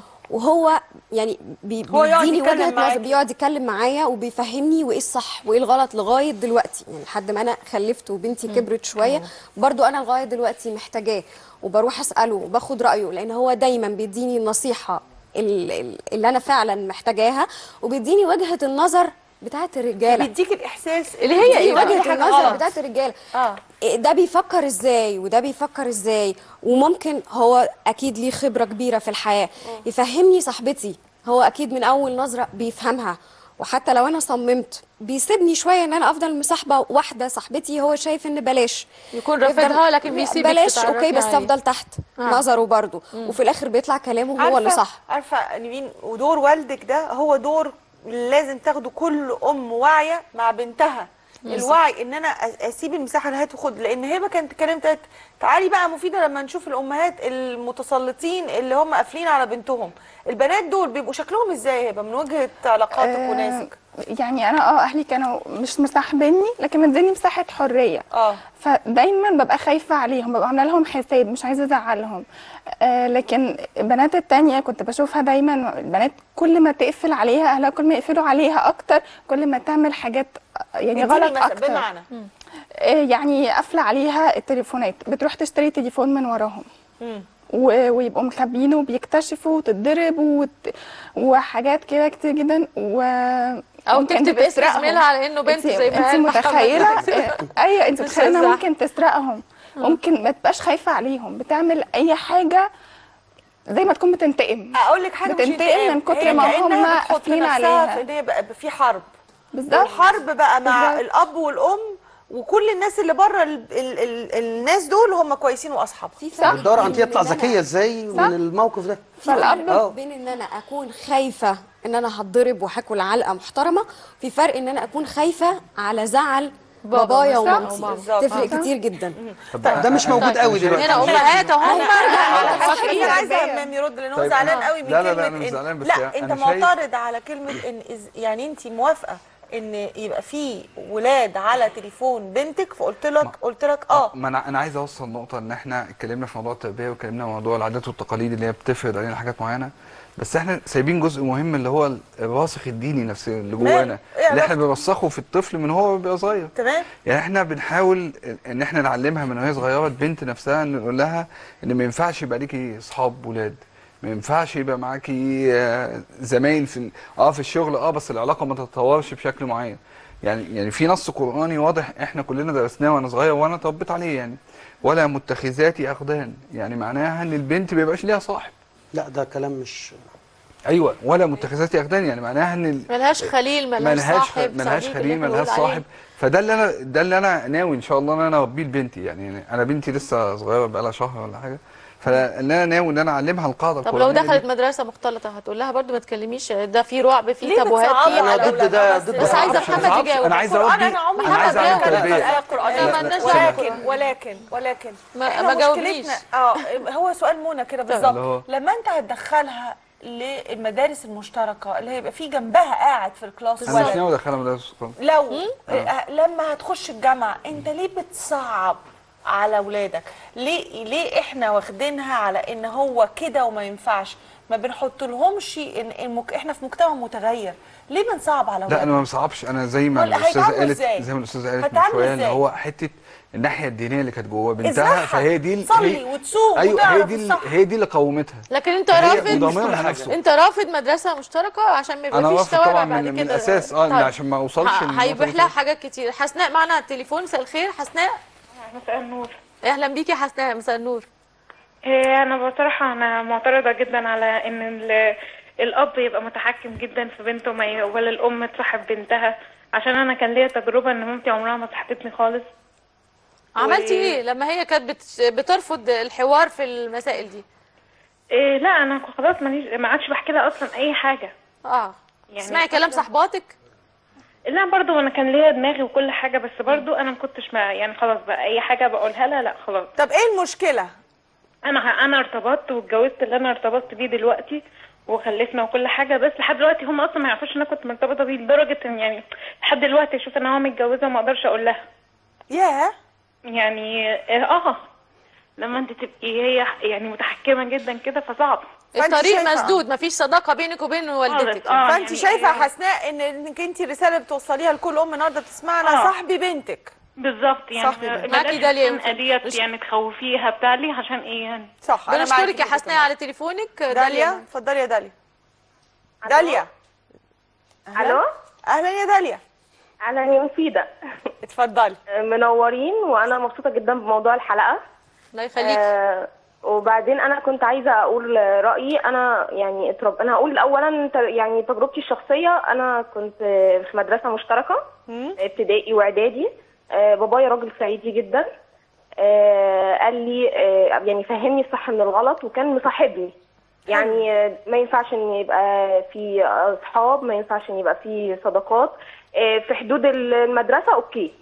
وهو يعني بي هو يقعد بيديني يتكلم وجهه نظر معاكي. بيقعد يتكلم معايا وبيفهمني وايه الصح وايه الغلط لغايه دلوقتي يعني لحد ما انا خلفت وبنتي كبرت شويه برضو انا لغايه دلوقتي محتاجاه وبروح اساله وباخد رايه لان هو دايما بيديني النصيحه ال- ال- اللي انا فعلا محتاجاها وبيديني وجهه النظر بتاعت الرجاله بيديك الاحساس اللي هي ايه إن في وجهه حاجة النظر غلط. بتاعت الرجاله اه ده بيفكر ازاي وده بيفكر ازاي وممكن هو اكيد ليه خبره كبيره في الحياه يفهمني صاحبتي هو اكيد من اول نظره بيفهمها وحتى لو انا صممت بيسيبني شويه ان انا افضل مصاحبه واحده صاحبتي هو شايف ان بلاش يكون يفضل- رافضها لكن بيسيبك بلاش تتعرفي اوكي بس عليه. افضل تحت آه. نظره برضه مم. وفي الاخر بيطلع كلامه هو اللي عارفة- صح عارفه نيفين ودور والدك ده هو دور لازم تاخده كل ام واعيه مع بنتها مم. الوعي ان انا أ- اسيب المساحه اللي هي تاخد لان هي كانت اتكلمت قالت تعالي بقى مفيده لما نشوف الامهات المتسلطين اللي هم قافلين على بنتهم البنات دول بيبقوا شكلهم ازاي هيبقى من وجهه علاقاتك آه، وناسك يعني انا اه اهلي كانوا مش مصاحبيني لكن مديني مساحه حريه اه فدايما ببقى خايفه عليهم ببقى عامله لهم حساب مش عايزه ازعلهم آه لكن البنات التانية كنت بشوفها دايما البنات كل ما تقفل عليها اهلها كل ما يقفلوا عليها اكتر كل ما تعمل حاجات يعني اديني غلط مثل- اكتر بمعنى آه يعني قافله عليها التليفونات بتروح تشتري تليفون من وراهم مم. و- ويبقوا مخبيينه وبيكتشفوا وتتضرب وت... وحاجات كده كتير جدا و أو ممكن تكتب اسم تسرقهم. زميلها على إنه بنت انت- زي ما انت قال محمد. متخيله آه، ايوه انت مش متخيله انها صح. ممكن تسرقهم ممكن ما تبقاش خايفه عليهم بتعمل اي حاجه زي ما تكون بتنتقم اقول لك حاجه مش بتنتقم انتقام. من كتر هي ما كأنها هم بتحط قافلين نفسها عليها في ان هي بقى في حرب بالظبط. والحرب بقى مع بالظبط. الاب والام وكل الناس اللي بره ال ال ال الناس دول هم كويسين واصحابها بتدور عن تطلع ذكيه ازاي صح. من الموقف ده في فرق آه. بين ان انا اكون خايفه ان انا هتضرب وهاكل علقه محترمه في فرق ان انا اكون خايفه على زعل بابا بابايا مثلاً ومامتي أو ماما. تفرق آه. كتير جدا ده مش موجود قوي دلوقتي هنا امهات اهم انا عايزه همام يرد لان هو طيب، زعلان أنا- قوي من لا، لا، لا، كلمه أنا مش إن- زعلان، بس لا أنا انت شايف- معترض على كلمه ان إز- يعني انت موافقه ان يبقى في ولاد على تليفون بنتك فقلت لك قلت لك اه ما انا انا عايز اوصل نقطه ان احنا اتكلمنا في موضوع التربيه واتكلمنا في موضوع العادات والتقاليد اللي هي بتفرض علينا حاجات معينه بس احنا سايبين جزء مهم اللي هو الراسخ الديني نفسه اللي ماله؟ جوانا إيه اللي احنا علاقته؟ بنرسخه في الطفل من هو بيبقى صغير تمام يعني احنا بنحاول ان احنا نعلمها من وهي صغيره البنت نفسها ان نقول لها ان ما ينفعش يبقى ليكي اصحاب ولاد ما ينفعش يبقى معاكي آه، زمايل في ال- اه في الشغل اه بس العلاقه ما تتطورش بشكل معين يعني يعني في نص قراني واضح احنا كلنا درسناه وانا صغير وانا اتربيت عليه يعني ولا متخذاتي اخدان يعني معناها ان البنت ما يبقاش ليها صاحب لا ده كلام مش ايوه ولا متخذاتي اخدان يعني معناها ان ال- ملهاش خليل ملهاش ملهاش صاحب ملهاش صديق خليل اللي ملهاش بنقول عليه. صاحب فده اللي انا ده اللي انا ناوي ان شاء الله ان انا اربيه لبنتي يعني انا بنتي لسه صغيره بقى لها شهر ولا حاجه فاللي انا ناوي ان انا اعلمها القاعده طب لو القرآنية دخلت دي. مدرسه مختلطه هتقول لها برضو ما تكلميش ده في رعب في ليه تابوهات بتصعبوا في على علاقات. أولادها ده بس؟ ضد بس عايزه معرفش، ما محمد تعرفش. يجاوب انا عايز القرآن اربي انا عمري انا ما عايز بتكلم اعمل في تربيه الآية القرآنية لا، مالناش ولكن دعوة. ولكن ولكن ما- إحنا ما جاوبنيش. مشكلتنا اه هو سؤال منى كده اللي بالظبط هو- لما انت هتدخلها للمدارس المشتركه اللي هيبقى في جنبها قاعد في الكلاس انا مش ولد ناوي ادخلها مدرسه القرآن. لو آه، لما هتخش الجامعه انت ليه بتصعب على اولادك ليه ليه احنا واخدينها على ان هو كده وما ينفعش ما بنحط لهمش ان المك... احنا في مجتمع متغير ليه بنصعب على لا اولادنا انا ما بصعبش انا زي ما ولا الاستاذه هيتعاملوا قالت إزاي؟ زي ما الاستاذه قالت من هيتعاملوا شويه اللي إزاي؟ هو حته الناحيه الدينيه اللي كانت جوه بنتها ازرعها. فهي دي ال- صلي هي- وتصوم ايوه وتعرف هي دي ال- الصح. هي دي اللي قومتها لكن انت هي رافض وضميرها نفسه. انت رافض مدرسه مشتركه عشان ما انا يبقى فيش رافض توابع طبعا بعد من, كده من الاساس اه طيب. عشان ما اوصلش ه- للنقطة هيبوح دي. لها حاجات كتير حسناء معنا على التليفون مساء الخير حسناء مساء النور اهلا بيكي يا حسناء مساء النور إيه، انا بصراحة انا معترضة جدا على ان ال- الاب يبقى متحكم جدا في بنته ما ي- ولا الام تصاحب بنتها عشان انا كان ليا تجربه ان مامتي عمرها ما صاحبتني خالص عملتي و- ايه لما هي كانت بت- بترفض الحوار في المسائل دي إيه لا انا خلاص ماليش ما عادش بحكي لها اصلا اي حاجه اه يعني تسمعي كلام أصلاً- صحباتك لا برضو انا كان ليا دماغي وكل حاجه بس برضو انا ما كنتش ما يعني خلاص بقى اي حاجه بقولها لها لا خلاص طب ايه المشكله انا انا ارتبطت واتجوزت اللي انا ارتبطت بيه دلوقتي وخلفنا وكل حاجه بس لحد دلوقتي هم اصلا ما يعرفوش ان انا كنت مرتبطه بيه لدرجه ان يعني لحد دلوقتي اشوف ان هو متجوزه وما اقدرش اقول لها ياه يعني اه لما انت تبقي هي يعني متحكمه جدا كده فصعب الطريق مسدود مفيش صداقه بينك وبين والدتك آه، فانت يعني شايفه يا هي- حسناء ان انك انت رساله بتوصليها لكل ام النهارده بتسمعنا آه. صاحبي بنتك بالزنقة يعني صاحبي بنتك. بلاش معاكي داليا الخنقة ديت يعني تخوفيها بتاع لي عشان ايه يعني صح أنا معاكي بنشكرك يا في حسناء على تليفونك داليا اتفضلي يا داليا داليا الو اهلا يا داليا اهلا يا مفيده اتفضلي منورين وانا مبسوطه جدا بموضوع الحلقه الله يخليك آه وبعدين انا كنت عايزه اقول رايي انا يعني اترب... انا هقول اولا ت- يعني تجربتي الشخصيه انا كنت في مدرسه مشتركه ابتدائي واعدادي آه بابايا راجل صعيدي جدا آه قال لي آه يعني فهمني الصح من الغلط وكان مصاحبني يعني آه، ما ينفعش ان يبقى في اصحاب ما ينفعش ان يبقى في صداقات آه، في حدود المدرسه اوكي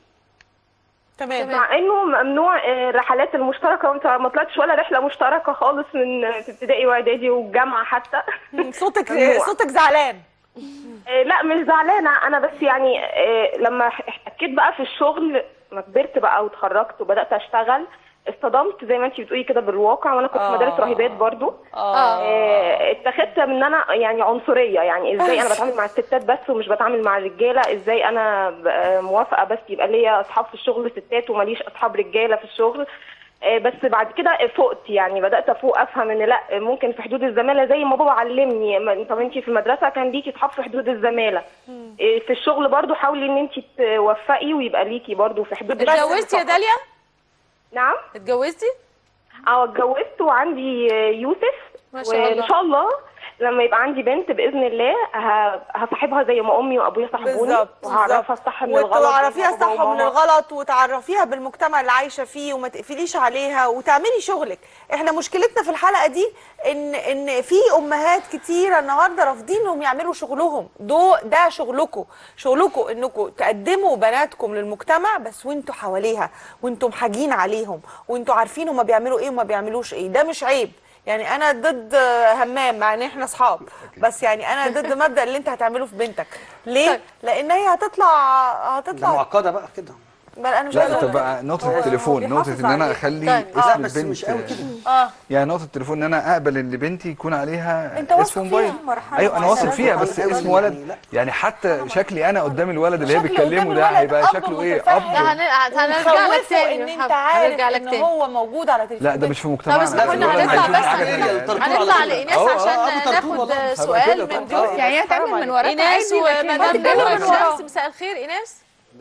تمام مع انه ممنوع آه، الرحلات المشتركه وانت ما طلعتش ولا رحله مشتركه خالص من آه، في ابتدائي واعدادي والجامعه حتى صوتك ممنوع. صوتك زعلان آه، لا مش زعلانه انا بس يعني آه، لما احتكيت بقى في الشغل ما كبرت بقى واتخرجت وبدات اشتغل اصطدمت زي ما انت بتقولي كده بالواقع وانا كنت في آه. مدارس راهبات برضو آه. آه، اتخذت من انا يعني عنصريه يعني ازاي انا بتعامل مع الستات بس ومش بتعامل مع الرجاله ازاي انا ب- آه، موافقه بس يبقى ليا اصحاب في الشغل ستات وماليش اصحاب رجاله في الشغل آه، بس بعد كده فقت يعني بدات افوق افهم ان لا ممكن في حدود الزماله زي ما بابا علمني ما- طب انت في المدرسه كان ليكي اصحاب في حدود الزماله آه، في الشغل برضو حاولي ان انت توفقي ويبقى ليكي برضو في حدود اتجوزتي يا داليا نعم اتجوزتي اه اتجوزت وعندي آه، يوسف ما شاء الله. وان شاء الله لما يبقى عندي بنت باذن الله ه- هصاحبها زي ما امي وابويا صاحبوني بالظبط وهعرفها الصح من الغلط وتعرفيها زي ما بابا الصح من وماما. الغلط وتعرفيها بالمجتمع اللي عايشه فيه وما تقفليش عليها وتعملي شغلك احنا مشكلتنا في الحلقه دي ان ان في امهات كتيره النهارده رافضين انهم يعملوا شغلهم دو ده شغلكم شغلكم انكم تقدموا بناتكم للمجتمع بس وانتوا حواليها وانتوا محاجين عليهم وانتوا عارفين هما بيعملوا ايه وما بيعملوش ايه ده مش عيب يعني انا ضد همام مع ان احنا اصحاب بس يعني انا ضد مبدا اللي انت هتعمله في بنتك ليه لان هي هتطلع ده هتطلع معقده بقى كده بل انا مش لا عايزه طب أقول بقى نقطة التليفون نقطة ان انا اخلي طيب. لا اسم بس مش قوي البنت كده اه يعني نقطة التليفون ان انا اقبل ان بنتي يكون عليها أنت واثق اسم موبايل فيها مرحلة ايوه انا واثق معينة. فيها بس طبعاً اسم قوي ولد يعني لا. يعني حتى شكلي انا قدام الولد اللي هي شكل بتكلمه قدام ده الولد هيبقى أب شكله ايه متفهم. اب لا هن- هنرجع لك ومخوفه تاني ان انت محمد. عارف هنرجع لك ان تاني هو موجود على تليفون لا ده مش في طب مجتمعنا اسمحوا لنا الولد هنطلع هيشوف بس حاجة تانية. هنطلع لإيناس أهو، عشان أهو، أبو ناخد طرطوب والله. سؤال هبقى كده من طبعاً. ضيوف يعني هي تعمل من وراك ايناس عادي، لكن ومدام بتتكلم نور من وراك. شمس مساء الخير ايناس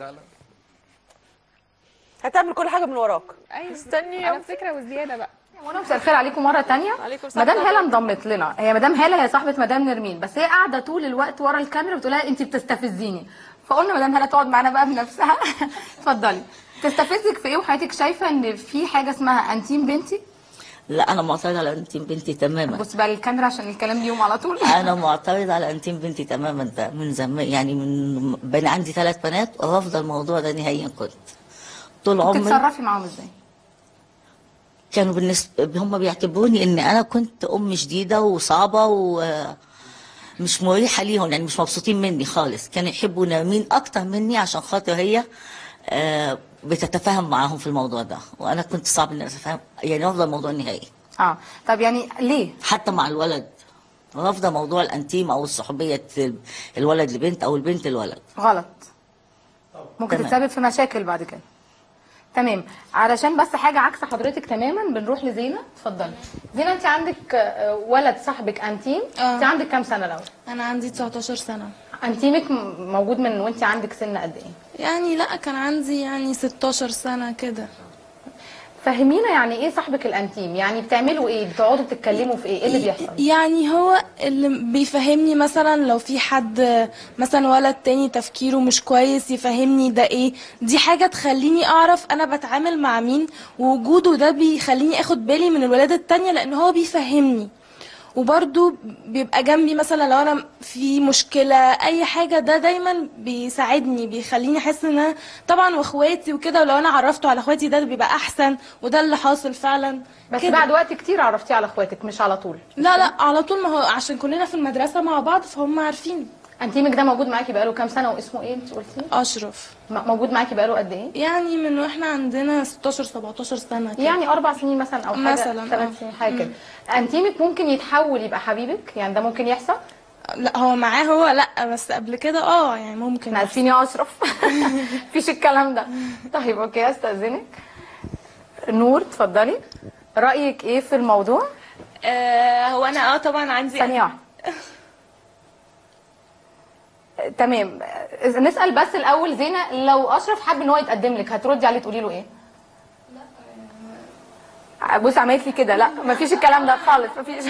هتعمل كل حاجه من وراك ايوه استني على فكره وزياده بقى وانا مساء الخير عليكم مره تانية عليكم السلام مدام ورحمة هاله انضمت لنا هي مدام هاله هي صاحبه مدام نرمين بس هي قاعده طول الوقت ورا الكاميرا بتقول لها انت بتستفزيني فقلنا مدام هاله تقعد معانا بقى بنفسها اتفضلي تستفزك في ايه وحضرتك شايفه ان في حاجه اسمها انتيم بنتي لا انا معترض على انتيم بنتي تماما بص بقى الكاميرا عشان الكلام ليهم على طول انا معترض على انتيم بنتي تماما ده من زمان يعني من بين عندي ثلاث بنات ورافضه الموضوع ده نهائيا كنت طول عمري بتتصرفي معاهم ازاي كانوا بالنسبه هم بيعتبروني ان انا كنت ام شديده وصعبه ومش مريحه ليهم يعني مش مبسوطين مني خالص كانوا يحبوا نرمين اكتر مني عشان خاطر هي آه، بتتفاهم معاهم في الموضوع ده وانا كنت صعب ان اتفاهم يعني رافضه الموضوع نهائي اه طب يعني ليه حتى مع الولد رافضه موضوع الانتيم او الصحوبيه الولد لبنت او البنت لولد غلط ممكن تمام. تتسبب في مشاكل بعد كده تمام علشان بس حاجه عكس حضرتك تماما بنروح لزينه اتفضلي زينه انت عندك آه، ولد صاحبك انتيم آه. انت عندك كام سنه الاول انا عندي 19 سنه انتيمك م- موجود من وانت عندك سن قد ايه يعني لا كان عندي يعني 16 سنه كده فهمينا يعني ايه صاحبك الانتيم يعني بتعملوا ايه بتقعدوا بتتكلموا في ايه ايه اللي بيحصل يعني هو اللي بيفهمني مثلا لو في حد مثلا ولد تاني تفكيره مش كويس يفهمني ده ايه دي حاجة تخليني اعرف انا بتعامل مع مين ووجوده ده بيخليني اخد بالي من الولادة التانية لان هو بيفهمني وبرضو بيبقى جنبي مثلا لو انا في مشكلة اي حاجة ده دايما بيساعدني بيخليني احس ان أنا طبعا واخواتي وكده ولو انا عرفته على اخواتي ده بيبقى احسن وده اللي حاصل فعلا بس كده. بعد وقت كتير عرفتيه على اخواتك مش على طول لا لا على طول ما هو عشان كلنا في المدرسة مع بعض فهم عارفين انتيمك ده موجود معاكي بقاله كام سنه واسمه ايه انت قلتي اشرف م- موجود معاكي بقاله قد ايه يعني من واحنا عندنا 16 17 سنة كده. يعني اربع سنين مثلا او حاجه مثلا، آه. ثلاث سنين حاجه كده مم. انتيمك ممكن يتحول يبقى حبيبك يعني ده ممكن يحصل لا هو معاه هو لا بس قبل كده اه يعني ممكن عارفين يا اشرف مفيش الكلام ده طيب اوكي استاذنك نور اتفضلي رايك ايه في الموضوع آه هو انا اه طبعا عندي ثانيه واحده تمام إذا نسال بس الاول زينه لو اشرف حب ان هو يتقدم لك هتردي عليه تقولي له ايه بص عملت لي كده لا مفيش الكلام ده خالص مفيش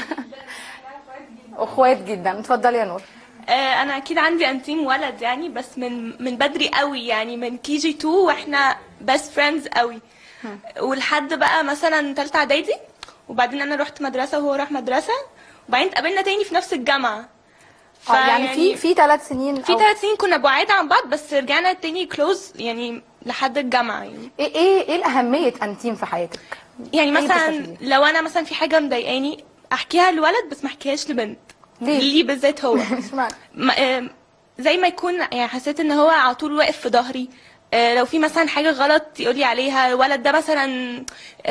اخوات جدا اتفضلي يا نور آه انا اكيد عندي انتيم ولد يعني بس من من بدري قوي يعني من كي جي 2 واحنا بيست فريندز قوي ولحد بقى مثلا تالتة اعدادي وبعدين انا رحت مدرسه وهو راح مدرسه وبعدين اتقابلنا تاني في نفس الجامعه آه، يعني في في ثلاث سنين في أو- ثلاث سنين كنا بعاد عن بعض بس رجعنا تاني كلوز يعني لحد الجامعه يعني ايه ايه ايه الاهميه انتيم في حياتك يعني إيه مثلا بتستفيدي؟ لو انا مثلا في حاجه مضايقاني احكيها لولد بس ما احكيهاش لبنت ليه؟ ليه بالذات هو ما آم، زي ما يكون يعني حسيت ان هو على طول واقف في ظهري آه، لو في مثلا حاجه غلط يقول لي عليها الولد ده مثلا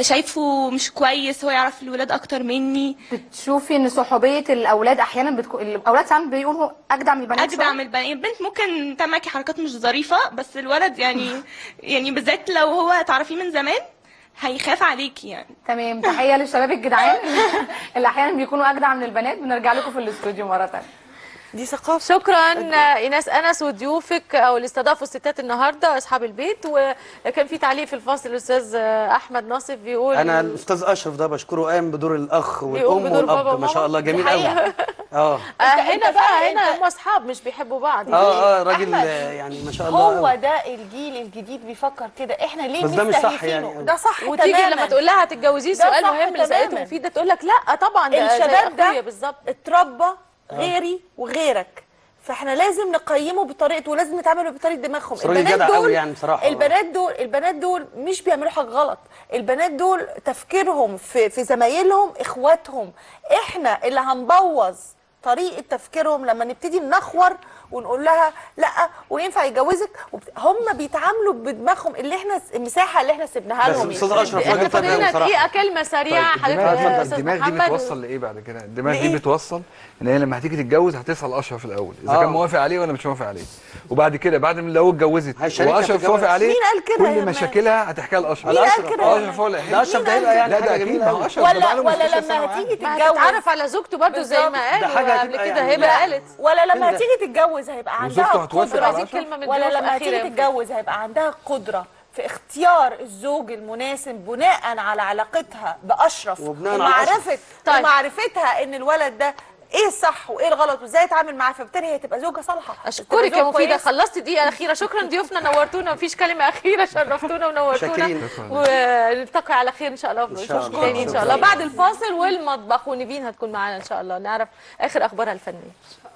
شايفه مش كويس هو يعرف الولاد اكتر مني بتشوفي ان صحوبيه الاولاد احيانا بتكون الاولاد ساعات بيقولوا اجدع من البنات اجدع شوية؟ من البنات البنت ممكن تعمل معاكي حركات مش ظريفه بس الولد يعني يعني بالذات لو هو تعرفيه من زمان هيخاف عليكي يعني تمام تحيه للشباب الجدعان اللي احيانا بيكونوا اجدع من البنات بنرجع لكم في الاستوديو مره ثانيه دي ثقافه شكرا ايناس انس وضيوفك او اللي استضافوا الستات النهارده اصحاب البيت وكان في تعليق في الفاصل الاستاذ احمد ناصف بيقول انا الاستاذ اشرف ده بشكره قام بدور الاخ بيقوم والام بدور بابا والاب ما شاء وماما. الله دي جميل قوي حقيقة. اه آه هنا أنت بقى فعلا هنا أنت- هم اصحاب مش بيحبوا بعض اه اه راجل أحمد، آه، يعني ما شاء الله هو قوي. ده الجيل الجديد بيفكر كده احنا ليه بس ده مش صح مستهيفينه؟ يعني. ده صح وتيجي تماما لما تقول لها هتتجوزيه ده سؤال صح مهم اللي سالته تماماً. مفيده تقول لك لا طبعا ده زي الشباب أخويا ده بالظبط اتربى غيري وغيرك فاحنا لازم نقيمه بطريقته ولازم نتعامل بطريقه دماغهم بس راجل جدع قوي يعني بصراحة. البنات دول البنات دول مش بيعملوا حاجه غلط البنات دول تفكيرهم في في زمايلهم اخواتهم احنا اللي هنبوظ طريقه تفكيرهم لما نبتدي ننخور ونقول لها لا وينفع يتجوزك وبت- هم بيتعاملوا بدماغهم اللي احنا المساحه اللي احنا سيبناها بس لهم أستاذ يعني. أشرف احنا راجل طيب فاضلنا بصراحة. دقيقه كلمه سريعه طيب حضرتك الدماغ, يا استاذ الدماغ دي محمد بتوصل لايه بعد كده؟ الدماغ لإيه؟ دي بتوصل ان هي لما هتيجي تتجوز هتسال اشرف الاول اذا آه. كان موافق عليه ولا مش موافق عليه وبعد كده بعد ما لو اتجوزت هيشاركها في واشرف الجواز. موافق عليه مين قال كده يا كل جماعة؟ مشاكلها هتحكيها لاشرف مين قال كده يا اشرف هو اللي ده هيحل. اشرف ده يبقى يعني لا ده حاجه اكيد جميله ما هو قوي اشرف ده ولا بقاله ولا 15 سنة لما معاه. هتيجي ما تتجوز هتتعرف على زوجته برضو زي ما ده حاجة قالوا قبل هتبقى كده يعني- هبه قالت ولا لما كده. هتيجي تتجوز هيبقى عندها وزوجته هتوافق قدرة على دي أشرف؟ كلمه من ولا ضيوفنا لما الأخيرة هتيجي يمكن. تتجوز هيبقى عندها قدرة في اختيار الزوج المناسب بناء على علاقتها بأشرف وبناء على ومعرفة طيب. ومعرفتها ان الولد ده ايه الصح وايه الغلط وازاي اتعامل معاه فبالتالي هي تبقى زوجة صالحة اشكرك يا تبقى زوج مفيده كويس. خلصت دقيقه اخيره شكرا ضيوفنا نورتونا مفيش كلمه اخيره شرفتونا ونورتونا شاكرين. ونلتقي على خير ان شاء الله إن شاء الله. تاني ان شاء الله بعد الفاصل والمطبخ ونيفين هتكون معانا ان شاء الله نعرف اخر اخبارها الفنيه